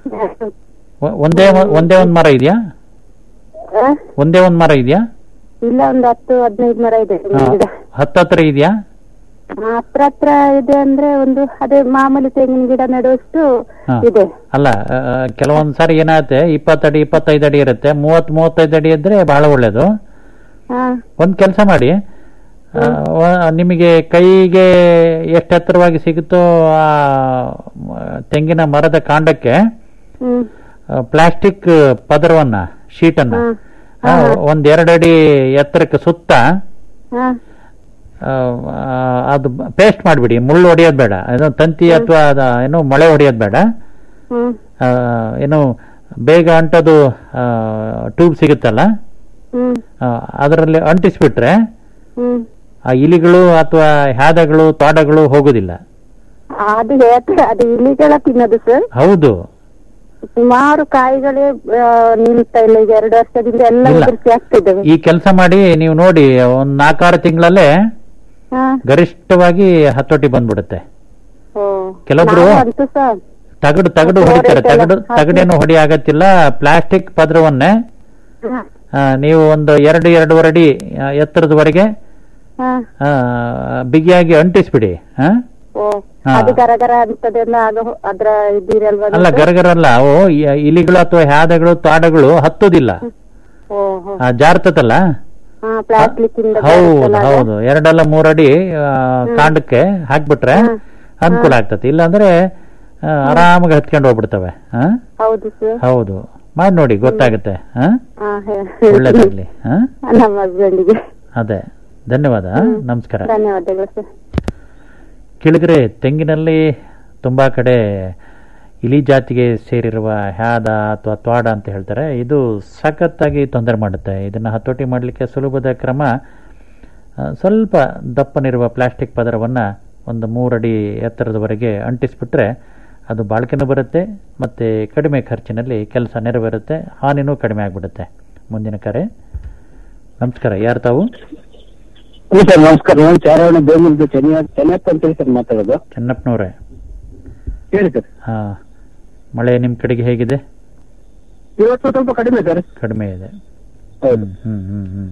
ಒ- ಒಂದೇ ಒ- ಒಂದೇ ಒಂದ್ ಮರ ಇದೆಯಾ ಆ, ಒಂದೇ ಒಂದ್ ಮರ ಇದೆಯಾ ಇಲ್ಲ ಒಂದು ಹತ್ತು ಹದಿನೈದು ಮರ ಇದೆ ಹಾ. ಗಿಡ ಹತ್ತತ್ರ ಇದೆಯಾ ಆ, ಹತ್ರ ಹತ್ರ ಇದೆ ಅಂದ್ರೆ ಒಂದು ಅದೇ ಮಾಮೂಲಿ ತೆಂಗಿನ ಗಿಡ ನೆಡುವಷ್ಟು ಹಾ. ಇದೆ ಅಲ್ಲ ಆ, ಕೆಲವೊಂದ್ ಸಾರಿ ಏನಾಗುತ್ತೆ ಇಪ್ಪತ್ತಡಿ ಇಪ್ಪತ್ತೈದು ಅಡಿ ಇರುತ್ತೆ ಮೂವತ್ ಮೂವತ್ತೈದು ಅಡಿ ಇದ್ರೆ ಬಹಳ ಒಳ್ಳೇದು ಹಾ ಒಂದ್ ಕೆಲಸ ಮಾಡಿ ಆ, ವ- ನಿಮಗೆ ಕೈಗೆ ಎಷ್ಟು ಎತ್ತರವಾಗಿ ಸಿಗುತ್ತೋ ಆ ಮ, ತೆಂಗಿನ ಮರದ ಕಾಂಡಕ್ಕೆ ಹ್ಮ್ ಪ್ಲಾಸ್ಟಿಕ್ ಪದರವನ್ನ ಶೀಟನ್ನ ಆ, ಒಂದ್ ಎರಡು ಅಡಿ ಎತ್ತರಕ್ಕೆ ಸುತ್ತ ಹಾ ಆ, ಅದು ಪೇಸ್ಟ್ ಮಾಡಿಬಿಡಿ ಮುಳ್ಳು ಹೊಡೆಯೋದು ಬೇಡ ಏನೋ ತಂತಿ ಅಥವಾ ಏನೋ ಮಳೆ ಹೊಡೆಯೋದು ಬೇಡ ಹ್ಮ್ ಆ, ಏನು ಬೇಗ ಅಂಟೋದು ಟ್ಯೂಬ್ ಸಿಗುತ್ತಲ್ಲ ಹ್ಮ್ ಅದರಲ್ಲಿ ಅಂಟಿಸ್ಬಿಟ್ರೆ ಹ್ಮ್ ಆ ಇಲಿಗಳು ಅಥವಾ ಹ್ಯಾದಗಳು ತೋಡಗಳು ಹೋಗುದಿಲ್ಲ ಅದು ಹೇಳ್ತಾರೆ ಅದು ಇಲಿಗಳ ತಿನ್ನೋದು ಸರ್ ಹೌದು ಸುಮಾರು ಕಾಯಿಗಳೇ ಆ, ನಿಲ್ತಾ ಇಲ್ಲ ಈಗ ಎರಡು ವರ್ಷದಿಂದ ಎಲ್ಲ ಇಲ್ಲ. ಉದುರಿಸಿ ಆಗ್ತಿದ್ದಾವೆ ಈ ಕೆಲಸ ಮಾಡಿ ನೀವು ನೋಡಿ ಒಂದ್ ನಾಲ್ಕಾರು ತಿಂಗಳಲ್ಲೇ ಹಾ ಗರಿಷ್ಠವಾಗಿ ಹತೋಟಿ ಬಂದ್ಬಿಡುತ್ತೆ ಓ ಕೆಲವೊಬ್ರು ನಾವು ಅಂತೂ ಸಹ ತಗಡು ತಗಡು ಮತ್ತೆ ಹೊಡಿತಾರೆ ಹೊರಟೆಲ್ಲ ತಗಡು ಹಾಕಿ- ತಗಡೇನು ಹೊಡಿ ಆಗತ್ತಿಲ್ಲ ಪ್ಲಾಸ್ಟಿಕ್ ಪದರವನ್ನೇ ಹಾ, ಆ, ನೀವು ಒಂದು ಎರಡು ಎರಡೂವರೆ ಅಡಿ ಆ, ಎತ್ತರದವರೆಗೆ ಹಾ ಆ, ಬಿಗಿಯಾಗಿ ಅಂಟಿಸ್ಬಿಡಿ ಆ? ಓ ಹಾ. ಅದು ಗರಗರ ಅಂತದೆಲ್ಲ ಆಗ ಹೊ- ಅದ್ರ ಇದಿರಲ್ವಾ ಅಲ್ಲ ಗರಗರ ಅಲ್ಲ ಅವು ಇ- ಇಲಿಗಳು ಅಥವಾ ಹ್ಯಾದಗಳು ತಾಡಗಳು ಹತ್ತೋದಿಲ್ಲ ಓ ಹೋ ಆ, ಜಾರ್ತದಲ್ಲ ಹಾ ಪ್ಲಾಸ್ಟಿಕ್ ಇಂದ ಹೌದು ಬರುತ್ತಲ್ಲ ಅದು? ಹೌದು ಎರಡಲ್ಲ ಮೂರಡಿ ಆ, ಕಾಂಡಕ್ಕೆ ಹಾಕ್ಬಿಟ್ರೆ ಅನುಕೂಲ ಆಗ್ತದೆ ಇಲ್ಲಾಂದ್ರೆ ಆ, ಆರಾಮಾಗಿ ಹತ್ಕೊಂಡು ಹೋಗ್ಬಿಡ್ತವೆ ಆ? ಹೌದು ಸರ್ ಹೌದು ಮಾಡಿ ನೋಡಿ ಗೊತ್ತಾಗುತ್ತೆ ಆ? ಹಾ ಹೇ- ಒಳ್ಳೇದಾಗ್ಲಿ ಆ? ನಮ್ಮ ಹಸ್ಬೆಂಡಿಗೆ ಅದೇ ಧನ್ಯವಾದ ನಮಸ್ಕಾರ ಧನ್ಯವಾದಗಳು ಸರ್ ಕೆಳಗರೆ ತೆಂಗಿನಲ್ಲಿ ತುಂಬಾ ಕಡೆ ಇಲಿ ಜಾತಿಗೆ ಸೇರಿರುವ ಹ್ಯಾದ ಅಥವಾ ತ್ವಾಡ ಅಂತ ಹೇಳ್ತಾರೆ ಇದು ಸಖತ್ತಾಗಿ ತೊಂದರೆ ಮಾಡುತ್ತೆ ಇದನ್ನು ಹತೋಟಿ ಮಾಡಲಿಕ್ಕೆ ಸುಲಭದ ಕ್ರಮ ಆ, ಸ್ವಲ್ಪ ದಪ್ಪನಿರುವ ಪ್ಲಾಸ್ಟಿಕ್ ಪದರವನ್ನು ಒಂದು ಮೂರಡಿ ಎತ್ತರದವರೆಗೆ ಅಂಟಿಸ್ಬಿಟ್ರೆ ಅದು ಬಾಳಿಕೆನೂ ಬರುತ್ತೆ ಮತ್ತು ಕಡಿಮೆ ಖರ್ಚಿನಲ್ಲಿ ಕೆಲಸ ನೆರವೇರುತ್ತೆ ಹಾನಿನೂ ಕಡಿಮೆ ಆಗಿಬಿಡುತ್ತೆ ಮುಂದಿನ ಕರೆ ನಮಸ್ಕಾರ ಯಾರು ತಾವು ಹ್ಞೂ ಸರ್ ನಮಸ್ಕಾರ ನಾನು ಚಾರವಣ ಬೇಮೂರ್ದು ಚೆನ್ನ ಚೆನ್ನಪ್ಪ ಅಂತ ಹೇಳಿ ಸರ್ ಮಾತಾಡೋದು ಚೆನ್ನಪ್ಪನವ್ರೆ ಹೇಳಿ ಸರ್ ಹಾ ಮಳೆ ನಿಮ್ಮ ಕಡೆಗೆ ಹೇಗಿದೆ ಇವತ್ತು ಸ್ವಲ್ಪ ಕಡಿಮೆ ಸರ್ ಕಡಿಮೆ ಇದೆ ಹೌದು ಹ್ಮ್ ಹ್ಮ್ ಹ್ಮ್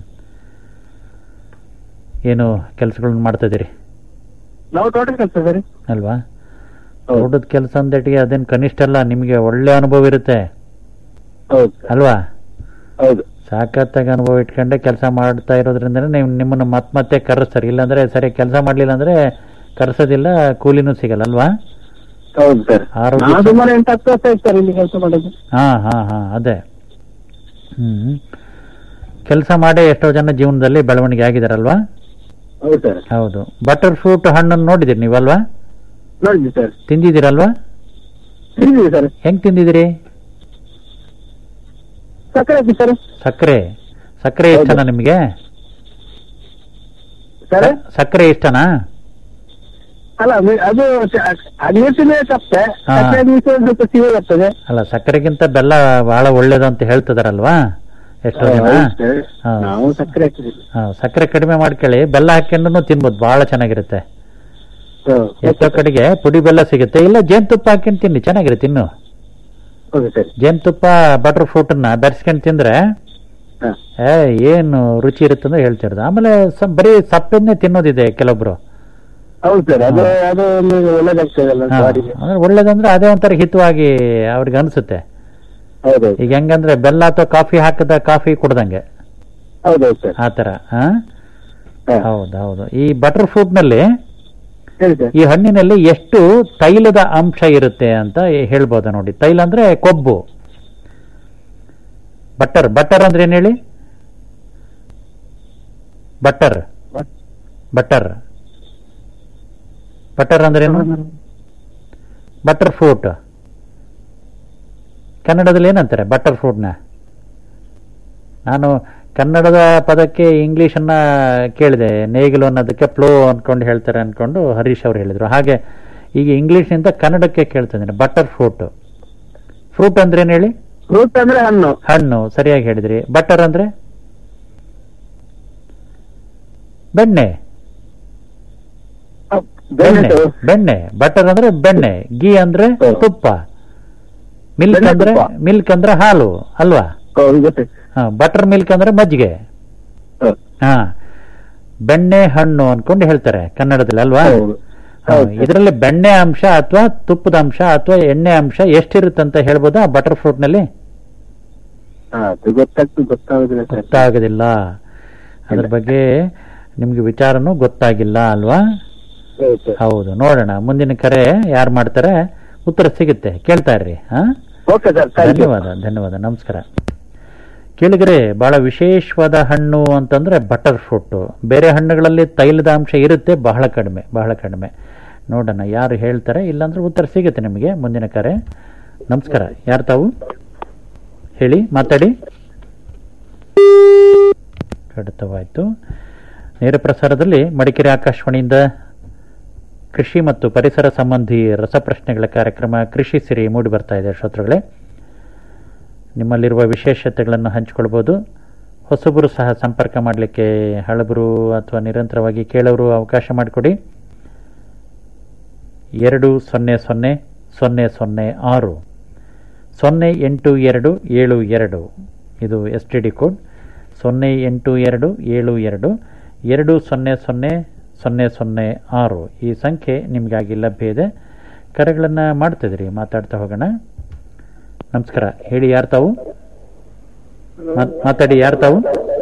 ಏನು ಕೆಲಸಗಳನ್ನ ಮಾಡ್ತಾ ಇದೀರಿ ನಾವು ತೋಟ ಕೆಲಸ ಸರ್ ಅಲ್ವಾ ತೋಟದ ಕೆಲಸ ಅಂದೇಟಿಗೆ ಅದೇನು ಕನಿಷ್ಠ ಅಲ್ಲ ನಿಮಗೆ ಒಳ್ಳೆ ಅನುಭವ ಇರುತ್ತೆ ಹೌದು ಅಲ್ವಾ ಹೌದು ಸಾಕತ್ತಾಗಿ ಅನುಭವ ಇಟ್ಕೊಂಡೆ ಕೆಲಸ ಮಾಡ್ತಾ ಇರೋದ್ರಿಂದ ನೀವು ನಿಮ್ಮನ್ನ ಮತ್ ಮತ್ತೆ ಕರೆಸ್ತಾರೆ ಇಲ್ಲಾಂದ್ರೆ ಸರಿ ಕೆಲಸ ಮಾಡ್ಲಿಲ್ಲ ಅಂದ್ರೆ ಕರೆಸೋದಿಲ್ಲ ಕೂಲಿನೂ ಸಿಗಲ್ಲ ಅಲ್ವಾ ಹೌದು ಸರ್ ಆರೋಗ್ಯ ನಾನು ಸುಮಾರು ಎಂಟು ಹತ್ತು ವರ್ಷ ಆಯ್ತು ಸರ್ ಇಲ್ಲಿ ಕೆಲಸ ಮಾಡೋದು ಹಾ ಹಾ ಹಾ ಅದೇ ಹ್ಮ್ ಕೆಲಸ ಮಾಡೇ ಎಷ್ಟೋ ಜನ ಜೀವನದಲ್ಲಿ ಬೆಳವಣಿಗೆ ಆಗಿದಾರಲ್ವಾ ಹೌದು ಸರ್ ಹೌದು ಬಟರ್ ಫ್ರೂಟ್ ಹಣ್ಣನ್ನು ನೋಡಿದಿರಿ ನೀವಲ್ವಾ ನೋಡಿದ್ವಿ ಸರ್ ತಿಂದಿದ್ದೀರಲ್ವಾ ತಿಂದಿವಿ ಸರ್ ಹೆಂಗ್ ತಿಂದಿದ್ದೀರಿ ಸಕ್ಕರೆ ಹಾಕಿ ಸರ್ ಸಕ್ಕರೆ ಸಕ್ಕರೆ ಇಷ್ಟನಾ ನಿಮಗೆ ಸರ್ ಸಕ್ಕರೆ ಇಷ್ಟನಾ ಅಲ್ಲ ಮಿ- ಅದು ನೀರ್ಸಿನ ತಪ್ಪೆ ಹಾ. ಸಕ್ಕರೆ ನೀರು ಸ್ವಲ್ಪ ಸಿಹಿ ಬರ್ತದೆ ಅಲ್ಲ ಸಕ್ಕರೆಗಿಂತ ಬೆಲ್ಲ ಬಹಳ ಒಳ್ಳೇದು ಅಂತ ಹೇಳ್ತಿದಾರಲ್ವಾ ಎಷ್ಟೋ ಜನ ಹೌದು ಸರ್. ಹಾ. ನಾವು ಸಕ್ಕರೆ ಹಾಕಿದ್ವಿ ಹಾ, ಸಕ್ಕರೆ ಕಡಿಮೆ ಮಾಡ್ಕೊಳ್ಳಿ ಬೆಲ್ಲ ಹಾಕೊಂಡು ತಿನ್ಬೋದು ಬಹಳ ಚೆನ್ನಾಗಿರುತ್ತೆ ಎಷ್ಟೋ ಕಡೆಗೆ ಪುಡಿ ಬೆಲ್ಲ ಸಿಗುತ್ತೆ ಇಲ್ಲ ಜೇನುತುಪ್ಪ ಹಾಕೊಂಡು ತಿನ್ನಿ ಚೆನ್ನಾಗಿರುತ್ತೆ ತಿನ್ನು ಓಕೆ ಸರ್ ಜೇನುತುಪ್ಪ ಬಟರ್ ಫ್ರೂಟ್ ನ ಬೆರೆಸ್ಕೊಂಡು ತಿಂದ್ರೆ ಏ ಏನು ರುಚಿ ಇರುತ್ತೆ ಅಂತ ಹೇಳ್ತಿರೋದು ಆಮೇಲೆ ಸ- ಬರೀ ಸಪ್ಪೆನ್ನೇ ತಿನ್ನೋದಿದೆ ಕೆಲವೊಬ್ರು ಹೌದು ಸರ್ ಅದು ಅದು ಒಂದು ಒಳ್ಳೇದಾಗ್ತದಲ್ಲ ಹಾ, ಬಾಡಿಗೆ ಅಂದ್ರೆ ಒಳ್ಳೇದಂದ್ರೆ ಅದೇ ಒಂಥರ ಹಿತವಾಗಿ ಅವ್ರಿಗೆ ಅನ್ಸುತ್ತೆ ಹೌದೌದು ಈಗ ಹೆಂಗಂದ್ರೆ ಬೆಲ್ಲ ಅಥವಾ ಕಾಫಿ ಹಾಕದ ಕಾಫಿ ಕುಡ್ದಂಗೆ ಹೌದೌದು ಸರ್ ಆ ತರ ಹಾ ಹೌದು ಹೌದು ಈ ಬಟರ್ ಫ್ರೂಟ್ ನಲ್ಲಿ ಈ ಹಣ್ಣಿನಲ್ಲಿ ಎಷ್ಟು ತೈಲದ ಅಂಶ ಇರುತ್ತೆ ಅಂತ ಹೇಳ್ಬೋದಾ ನೋಡಿ ತೈಲ ಅಂದ್ರೆ ಕೊಬ್ಬು ಬಟರ್ ಬಟರ್ ಅಂದ್ರೆ ಏನ್ ಹೇಳಿ ಬಟರ್ ಬಟರ್ ಬಟರ್ ಅಂದ್ರೇನು ಬಟರ್ ಫ್ರೂಟ್ ಕನ್ನಡದಲ್ಲಿ ಏನಂತಾರೆ ಬಟರ್ ಫ್ರೂಟ್ನ ನಾನು ಕನ್ನಡದ ಪದಕ್ಕೆ ಇಂಗ್ಲಿಷ್ ಅನ್ನ ಕೇಳಿದೆ ನೇಗಿಲು ಅನ್ನೋದಕ್ಕೆ ಫ್ಲೋ ಅನ್ಕೊಂಡು ಹೇಳ್ತಾರೆ ಅನ್ಕೊಂಡು ಹರೀಶ್ ಅವರು ಹೇಳಿದ್ರು ಹಾಗೆ ಈಗ ಇಂಗ್ಲಿಷ್ನಿಂದ ಕನ್ನಡಕ್ಕೆ ಕೇಳ್ತಾ ಇದ್ದೀನಿ ಬಟರ್ ಫ್ರೂಟ್ ಫ್ರೂಟ್ ಅಂದ್ರೆ ಏನ್ ಹೇಳಿ ಫ್ರೂಟ್ ಅಂದ್ರೆ ಹಣ್ಣು ಹಣ್ಣು ಸರಿಯಾಗಿ ಹೇಳಿದ್ರಿ ಬಟರ್ ಅಂದ್ರೆ ಬೆಣ್ಣೆ ಬೆಣ್ಣೆ ಬೆಣ್ಣೆ ಬಟರ್ ಅಂದ್ರೆ ಬೆಣ್ಣೆ ಗೀ ಅಂದ್ರೆ ತುಪ್ಪ ಮಿಲ್ಕ್ ಬೆಣ್ಣೆ ಅಂದ್ರೆ ತುಪ್ಪ. ಮಿಲ್ಕ್ ಅಂದ್ರೆ ಹಾಲು ಅಲ್ವಾ ಬಟರ್ ಮಿಲ್ಕ್ ಅಂದ್ರೆ ಮಜ್ಜಿಗೆ ಹಾ ಬೆಣ್ಣೆ ಹಣ್ಣು ಅನ್ಕೊಂಡು ಹೇಳ್ತಾರೆ ಕನ್ನಡದಲ್ಲಿ ಅಲ್ವಾ ಇದರಲ್ಲಿ ಬೆಣ್ಣೆ ಅಂಶ ಅಥವಾ ತುಪ್ಪದ ಅಂಶ ಅಥವಾ ಎಣ್ಣೆ ಅಂಶ ಎಷ್ಟಿರುತ್ತಂತ ಹೇಳ್ಬೋದಾ ಬಟರ್ ಫ್ರೂಟ್ ನಲ್ಲಿ ಹಾ, ಅದು ಗೊತ್ತಾಗ್ತದೆ ಗೊತ್ತಾಗುದಿಲ್ಲ ಸರ್ ಗೊತ್ತಾಗೋದಿಲ್ಲ ಅದ್ರ ಬಗ್ಗೆ ನಿಮ್ಗೆ ವಿಚಾರನೂ ಗೊತ್ತಾಗಿಲ್ಲ ಅಲ್ವಾ ಹೌದು ನೋಡೋಣ ಮುಂದಿನ ಕರೆ ಯಾರು ಮಾಡ್ತಾರೆ ಉತ್ತರ ಸಿಗುತ್ತೆ ಕೇಳ್ತಾ ಇರ್ರಿ ಹಾ ಓಕೆ ಸರ್ ಥ್ಯಾಂಕ್ ಯು ಧನ್ಯವಾದ ಧನ್ಯವಾದ ನಮಸ್ಕಾರ ಕೇಳಿದ್ರೆ ಬಹಳ ವಿಶೇಷವಾದ ಹಣ್ಣು ಅಂತಂದ್ರೆ ಬಟರ್ ಫ್ರೂಟ್ ಬೇರೆ ಹಣ್ಣುಗಳಲ್ಲಿ ತೈಲದ ಅಂಶ ಇರುತ್ತೆ ಬಹಳ ಕಡಿಮೆ ಬಹಳ ಕಡಿಮೆ ನೋಡೋಣ ಯಾರು ಹೇಳ್ತಾರೆ ಇಲ್ಲಾಂದ್ರೆ ಉತ್ತರ ಸಿಗುತ್ತೆ ನಿಮಗೆ ಮುಂದಿನ ಕರೆ ನಮಸ್ಕಾರ ಯಾರು ತಾವು ಹೇಳಿ ಮಾತಾಡಿ ಕಡಿತವಾಯ್ತು ನೇರ ಪ್ರಸಾರದಲ್ಲಿ ಮಡಿಕೇರಿ ಆಕಾಶವಾಣಿಯಿಂದ ಕೃಷಿ ಮತ್ತು ಪರಿಸರ ಸಂಬಂಧಿ ರಸಪ್ರಶ್ನೆಗಳ ಕಾರ್ಯಕ್ರಮ ಕೃಷಿ ಸಿರಿ ಮೂಡಿ ಬರ್ತಾ ಇದೆ ಶ್ರೋತೃಗಳೇ ನಿಮ್ಮಲ್ಲಿರುವ ವಿಶೇಷತೆಗಳನ್ನು ಹಂಚಿಕೊಳ್ಬೋದು ಹೊಸಬರು ಸಹ ಸಂಪರ್ಕ ಮಾಡಲಿಕ್ಕೆ ಹಳಬರು ಅಥವಾ ನಿರಂತರವಾಗಿ ಕೇಳೋರು ಅವಕಾಶ ಮಾಡಿಕೊಡಿ ಎರಡು ಸೊನ್ನೆ ಸೊನ್ನೆ ಸೊನ್ನೆ ಸೊನ್ನೆ ಆರು ಸೊನ್ನೆ ಎಂಟು ಎರಡು ಏಳು ಎರಡು ಇದು ಎಸ್ ಟಿ ಡಿ ಕೋಡ್ ಸೊನ್ನೆ ಎಂಟು ಎರಡು ಏಳು ಎರಡು ಎರಡು ಸೊನ್ನೆ ಸೊನ್ನೆ ಸೊನ್ನೆ ಸೊನ್ನೆ ಆರು ಈ ಸಂಖ್ಯೆ ನಿಮಗಾಗಿ ಲಭ್ಯ ಇದೆ ಕರೆಗಳನ್ನು ಮಾಡ್ತಿದ್ರಿ ಮಾತಾಡ್ತಾ ಹೋಗೋಣ ನಮಸ್ಕಾರ ಹೇಳಿ ಯಾರು ತಾವು ಮಾತ್- ಮಾತಾಡಿ ಯಾರು ತಾವು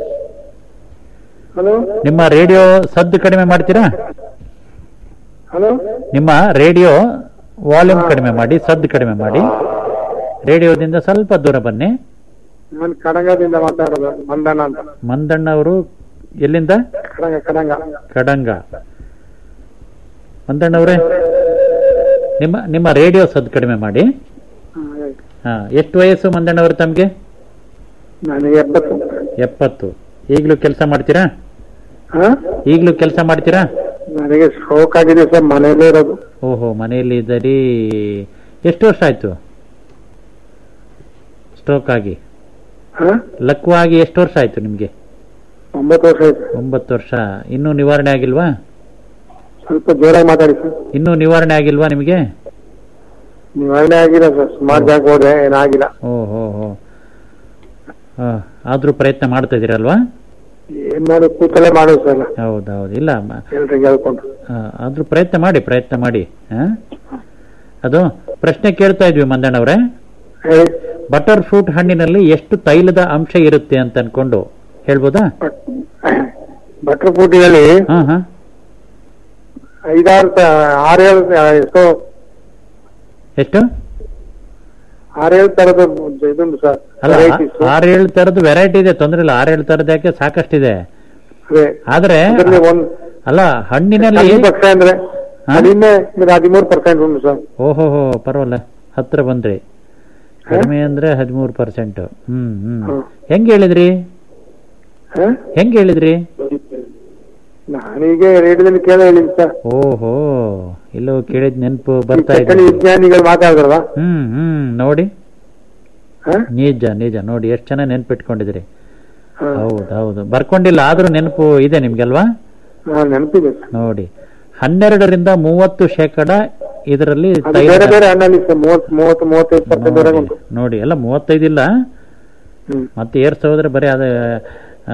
ಹಲೋ ನಿಮ್ಮ ರೇಡಿಯೋ ಸದ್ದು ಕಡಿಮೆ ಮಾಡ್ತೀರಾ ಹಲೋ ನಿಮ್ಮ ರೇಡಿಯೋ ವಾಲ್ಯೂಮ್ ಕಡಿಮೆ ಮಾಡಿ ಸದ್ದು ಕಡಿಮೆ ಮಾಡಿ ರೇಡಿಯೋದಿಂದ ಸ್ವಲ್ಪ ದೂರ ಬನ್ನಿ ನಾನು ಕಡಂಗದಿಂದ ಮಾತಾಡೋದು ಮಂದಣ್ಣ ಅಂತ ಮಂದಣ್ಣ ಅವರು ಎಲ್ಲಿಂದ ಕಡಂಗ ಕಡಂಗ ಕಡಂಗ ಮಂದಣ್ಣ ಅವರೇ ನಿಮ್ಮ ನಿಮ್ಮ ರೇಡಿಯೋ ಸದ್ದು ಕಡಿಮೆ ಮಾಡಿ ಹಾ ಎಷ್ಟು ವಯಸ್ಸು ಮಂದಣ್ಣ ಅವರು ತಮಗೆ ನನಗೆ ಎಪ್ಪತ್ತು ಎಪ್ಪತ್ತು ಈಗಲೂ ಕೆಲಸ ಮಾಡ್ತೀರಾ ಹಾ ಈಗಲೂ ಕೆಲಸ ಮಾಡ್ತೀರಾ ನನಗೆ ಸ್ಟ್ರೋಕ್ ಆಗಿದೆ ಸರ್ ಮನೆಯಲ್ಲೇ ಇರೋದು ಓಹೋ ಮನೆಯಲ್ಲಿ ಇದ್ದೀರಿ ಎಷ್ಟು ವರ್ಷ ಆಯ್ತು ಸ್ಟ್ರೋಕ್ ಆಗಿ ಹಾ ಲಕ್ವಾಗಿ ಎಷ್ಟು ವರ್ಷ ಆಯ್ತು ನಿಮ್ಗೆ ಒಂಬತ್ತು ವರ್ಷ ಆಯ್ತು ಒಂಬತ್ತು ವರ್ಷ ಇನ್ನೂ ನಿವಾರಣೆ ಆಗಿಲ್ವಾ ಸ್ವಲ್ಪ ಜೋರಾಗಿ ಮಾತಾಡಿ ಸರ್ ಇನ್ನೂ ನಿವಾರಣೆ ಆಗಿಲ್ವಾ ನಿಮಗೆ ನಿವಾರಣೆ ಆಗಿಲ್ಲ ಸರ್ ಸುಮಾರು ಜಾಗ ಹೋದೆ ಏನಾಗಿಲ್ಲ ಓ ಹೋ ಹೋ ಹಾ, ಆದ್ರೂ ಪ್ರಯತ್ನ ಮಾಡ್ತಾ ಇದೀರಲ್ವಾ ಏನ್ ಮಾಡೋದು ಕೂತಲ್ಲೇ ಮಾಡೋದು ಸರ್ ಹೌದೌದು ಇಲ್ಲ ಮ- ಎಲ್ರಿಗೆ ಹೇಳ್ಕೊಂಡು ಆ, ಆದ್ರೂ ಪ್ರಯತ್ನ ಮಾಡಿ ಪ್ರಯತ್ನ ಮಾಡಿ ಆ? ಅದು ಪ್ರಶ್ನೆ ಕೇಳ್ತಾ ಇದ್ವಿ ಮಂದಣ್ಣವ್ರೆ ಬಟರ್ ಫ್ರೂಟ್ ಹಣ್ಣಿನಲ್ಲಿ ಎಷ್ಟು ತೈಲದ ಅಂಶ ಇರುತ್ತೆ ಅಂತ ಅನ್ಕೊಂಡು ಹೇಳ್ಬೋದಾ ಬಟರ್ ಫ್ರೂಟಿನಲ್ಲಿ ಹಾ ಹಾ ಐದಾರು ತ- ಆರೇಳು ತ- ಎಷ್ಟೋ ಎಷ್ಟು ಆರೇಳು ತರದ ಇದುಂಟು ಸರ್ ಅಲ್ಲ varieties. ಆರೇಳು ತರದ ವೆರೈಟಿ ಇದೆ ತೊಂದ್ರೆ ಇಲ್ಲ ಆರೇಳು ತರದ ಯಾಕೆ ಸಾಕಷ್ಟಿದೆ ಅದೇ ಆದ್ರೆ ಅದ್ರಲ್ಲಿ ಒಂದ್ ಅಲ್ಲ ಹಣ್ಣಿನಲ್ಲಿ ಹದಿಮೂರು ಪರ್ಸೆಂಟ್ ಅಂದ್ರೆ ಕಡಿಮೆ ಹದಿಮೂರು ಪರ್ಸೆಂಟ್ ಉಂಟು ಸರ್ ಓಹೋ ಹೋ ಪರವಾಗಿಲ್ಲ ಹತ್ರ ಬಂದ್ರಿ ಕಡಿಮೆ ಅಂದ್ರೆ ಹದಿಮೂರು ಪರ್ಸೆಂಟ್ ಹ್ಮ್ ಹ್ಮ್ ಹೆಂಗ್ ಹೇಳಿದ್ರಿ ಹೆಂಗ್ ಹೇಳಿದ್ರಿ ನಾನೀಗ ರೇಡಿಯೋದಲ್ಲಿ ಕೇಳ ಹೇಳಿದ್ ಸರ್ ಓಹೋ ಎಲ್ಲೋ ಕೇಳಿದ್ ನೆನಪು ಬರ್ತಾ ಇದೆ ಚಕ್ಕಳಿ ವಿಜ್ಞಾನಿಗಳು ಮಾತಾಡಿದ್ರಲ್ಲ ಹ್ಮ್ ಹ್ಮ್ ನೋಡಿ ನಿಜ ನಿಜ ನೋಡಿ ಎಷ್ಟು ಚೆನ್ನಾಗಿ ನೆನ್ಪಿಟ್ಕೊಂಡಿದ್ರಿ ಹೌದು ಹೌದು ಬರ್ಕೊಂಡಿಲ್ಲ ಆದ್ರೂ ನೆನಪು ಇದೆ ನಿಮ್ಗಲ್ವಾ ಹಾ ನೆನಪಿದೆ ನೋಡಿ ಹನ್ನೆರಡರಿಂದ ಮೂವತ್ತು ಶೇಕಡ ಇದರಲ್ಲಿ ಅದು ತೈಲ ಬೇರೆ ಬೇರೆ ಹಣ್ಣಲ್ಲಿ ಸರ್ ಮೂವತ್ ಮೂವತ್ತು ಮೂವತ್ತೈದು ಪರ್ಸೆಂಟ್ ವರೆಗೆ ಉಂಟು ನೋಡಿ ಎಲ್ಲ ಮೂವತ್ತೈದಿಲ್ಲ ಮತ್ತೆ ಏರ್ಸ್ ಹೋದ್ರೆ ಬರೀ ಅದು ಆ,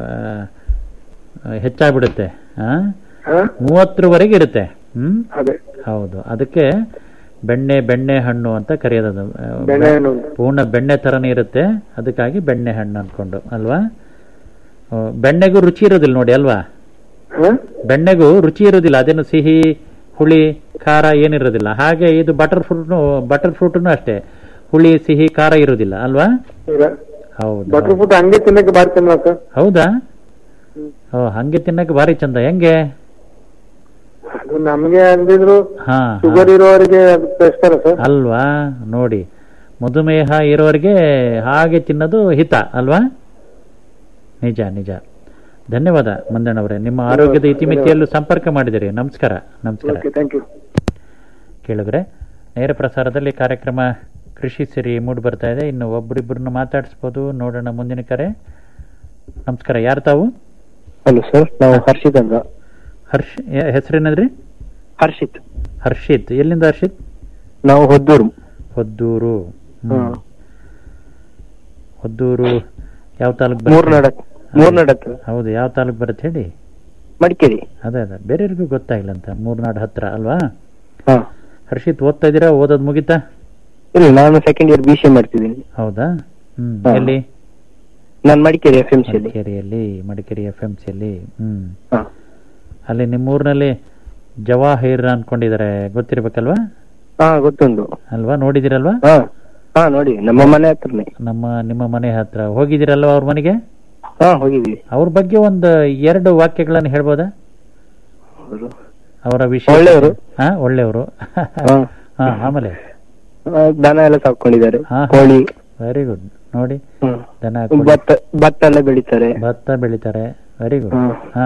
ಆ, ಹೆಚ್ಚಾಗ್ಬಿಡುತ್ತೆ ಆ? ಮೂವತ್ತರವರೆಗೆ ಇರುತ್ತೆ ಹ್ಮ್ ಅದೇ ಹೌದು ಅದಕ್ಕೆ ಬೆಣ್ಣೆ ಬೆಣ್ಣೆ ಹಣ್ಣು ಅಂತ ಕರೆಯೋದು ಆ, ಬೆಣ್ಣೆ ಹಣ್ಣು. ಪೂರ್ಣ ಬೆಣ್ಣೆ ತರನೇ ಇರುತ್ತೆ ಅದಕ್ಕಾಗಿ ಬೆಣ್ಣೆ ಹಣ್ಣು ಅನ್ಕೊಂಡು ಅಲ್ವಾ ಆ, ಬೆಣ್ಣೆಗೂ ರುಚಿ ಇರೋದಿಲ್ಲ ನೋಡಿ ಅಲ್ವಾ ಬೆಣ್ಣೆಗೂ ರುಚಿ ಇರೋದಿಲ್ಲ ಅದೇನು ಸಿಹಿ ಹುಳಿ ಖಾರ ಏನಿರೋದಿಲ್ಲ ಹಾಗೆ ಇದು ಬಟರ್ ಫ್ರೂಟ್ನು ಬಟರ್ ಫ್ರೂಟ್ನು ಅಷ್ಟೇ ಹುಳಿ ಸಿಹಿ ಖಾರ ಇರೋದಿಲ್ಲ ಅಲ್ವಾ ಹೌದು ಬಟರ್ ಫುಡ್ ಹಂಗೆ ತಿನ್ನಕ್ಕೆ ಬಾರಿ ಚೆನ್ನ ಸರ್ ಹೌದಾ ಓ ಹಂಗೆ ತಿನ್ನಕ್ಕೆ ಭಾರಿ ಚಂದ ಹೆಂಗೆ ಅದು ನಮ್ಗೆ ಅಂದಿದ್ರು ಹಾ ಹಾ. ಶುಗರ್ ಇರೋರಿಗೆ ಅದು ಬೆಸ್ಟ್ ಅಲ್ಲ ಸರ್ ಅಲ್ವಾ ನೋಡಿ ಮಧುಮೇಹ ಇರೋರಿಗೆ ಹಾಗೆ ತಿನ್ನೋದು ಹಿತ ಅಲ್ವಾ ನಿಜ ನಿಜ ಧನ್ಯವಾದ ಮಂದಣ್ಣವರೇ ನಿಮ್ಮ ಆರೋಗ್ಯದ ಇತಿಮಿತಿಯಲ್ಲೂ ಸಂಪರ್ಕ ಮಾಡಿದಿರಿ ನಮಸ್ಕಾರ ನಮಸ್ಕಾರ ಓಕೆ ಥ್ಯಾಂಕ್ ಯು ಕೇಳಿದ್ರೆ ನೇರ ಪ್ರಸಾರದಲ್ಲಿ ಕಾರ್ಯಕ್ರಮ ಕೃಷಿ ಸಿರಿ ಮೂಡಿ ಬರ್ತಾ ಇದೆ ಇನ್ನು ಒಬ್ಬರಿಬ್ಬರನ್ನು ಮಾತಾಡಿಸ್ಬೋದು ನೋಡೋಣ ಮುಂದಿನ ಕರೆ ನಮಸ್ಕಾರ ಯಾರು ತಾವು ಹಲೋ ಸರ್ ನಾವು ಹರ್ಷಿತ್ ಅಂತ ಹರ್ಷ್ ಯ- ಹೆಸರೇನದ್ರಿ ಹರ್ಷಿತ್ ಹರ್ಷಿತ್ ಎಲ್ಲಿಂದ ಹರ್ಷಿತ್ ನಾವು ಹೊದ್ದೂರು ಹೊದ್ದೂರು ಹ್ಮ್. ಹ್ಮ್. ಹೊದ್ದೂರು ಯಾವ ತಾಲೂಕು ಮೂರ್ನಾಡಕ್ ಮೂರ್ನಾಡಕ್ ಹೌದು ಯಾವ ತಾಲೂಕು ಬರುತ್ತೆ ಹೇಳಿ ಮಡಿಕೇರಿ ಅದೇ ಅದೇ ಬೇರೆಯವ್ರಿಗೂ ಗೊತ್ತಾಗಿಲ್ಲ ಅಂತ ಮೂರ್ನಾಡು ಹತ್ರ ಅಲ್ವಾ ಹಾ ಹರ್ಷಿತ್ ಓದ್ತಾ ಇದ್ದೀರಾ ಓದೋದು ಮುಗಿತಾ ಇಲ್ಲ ನಾನು ಸೆಕೆಂಡ್ ಇಯರ್ ಬಿ ಸಿ ಮಾಡ್ತಿದ್ದೀನಿ ಹೌದಾ ಹ್ಮ್ ಹಾ. ಎಲ್ಲಿ ನಾನು ಮಡಿಕೇರಿ ಎಫ್ ಎಂ ಸಿ ಅಲ್ಲಿ ಮಡಿಕೇರಿಯಲ್ಲಿ ಮಡಿಕೇರಿ ಎಫ್ ಎಂ ಸಿಯಲ್ಲಿ ಹ್ಮ್ ಹಾ. ಅಲ್ಲಿ ನಿಮ್ಮೂರಿನಲ್ಲಿ ಜವಾಹಿರ್ ಅನ್ಕೊಂಡಿದ್ದಾರೆ ಗೊತ್ತಿರ್ಬೇಕಲ್ವಾ ಹಾ ಗೊತ್ತುಂಟು ಅಲ್ವಾ ನೋಡಿದಿರಲ್ವಾ ಹಾ ಹಾ ನೋಡಿ ನಮ್ಮ ಮನೆ ಹತ್ರನೇ ನಮ್ಮ ನಿಮ್ಮ ಮನೆ ಹತ್ರ ಹೋಗಿದಿರಲ್ವಾ ಅವ್ರ ಮನೆಗೆ ಹಾ ಹೋಗಿದ್ವಿ ಅವ್ರ ಬಗ್ಗೆ ಒಂದು ಎರಡು ವಾಕ್ಯಗಳನ್ನು ಹೇಳ್ಬೋದಾ ಅವರು ಅವರ ವಿಷಯ ಒಳ್ಳೆಯವರು. ಹಾ ಒಳ್ಳೆಯವರು ಹಾ. ಹಾ ಆಮೇಲೆ ಆ, ದನ ಎಲ್ಲ ಸಾಕೊಂಡಿದ್ದಾರೆ ಹಾ. ಕೋಳಿ ವೆರಿ ಗುಡ್ ನೋಡಿ ಹ್ಮ್. ದನ ಕೋಳಿ, ಭತ್ತ ಭತ್ತ ಎಲ್ಲ ಬೆಳಿತಾರೆ ಭತ್ತ ಬೆಳಿತಾರೆ ವೆರಿ ಗುಡ್ ಹಾ. ಹಾ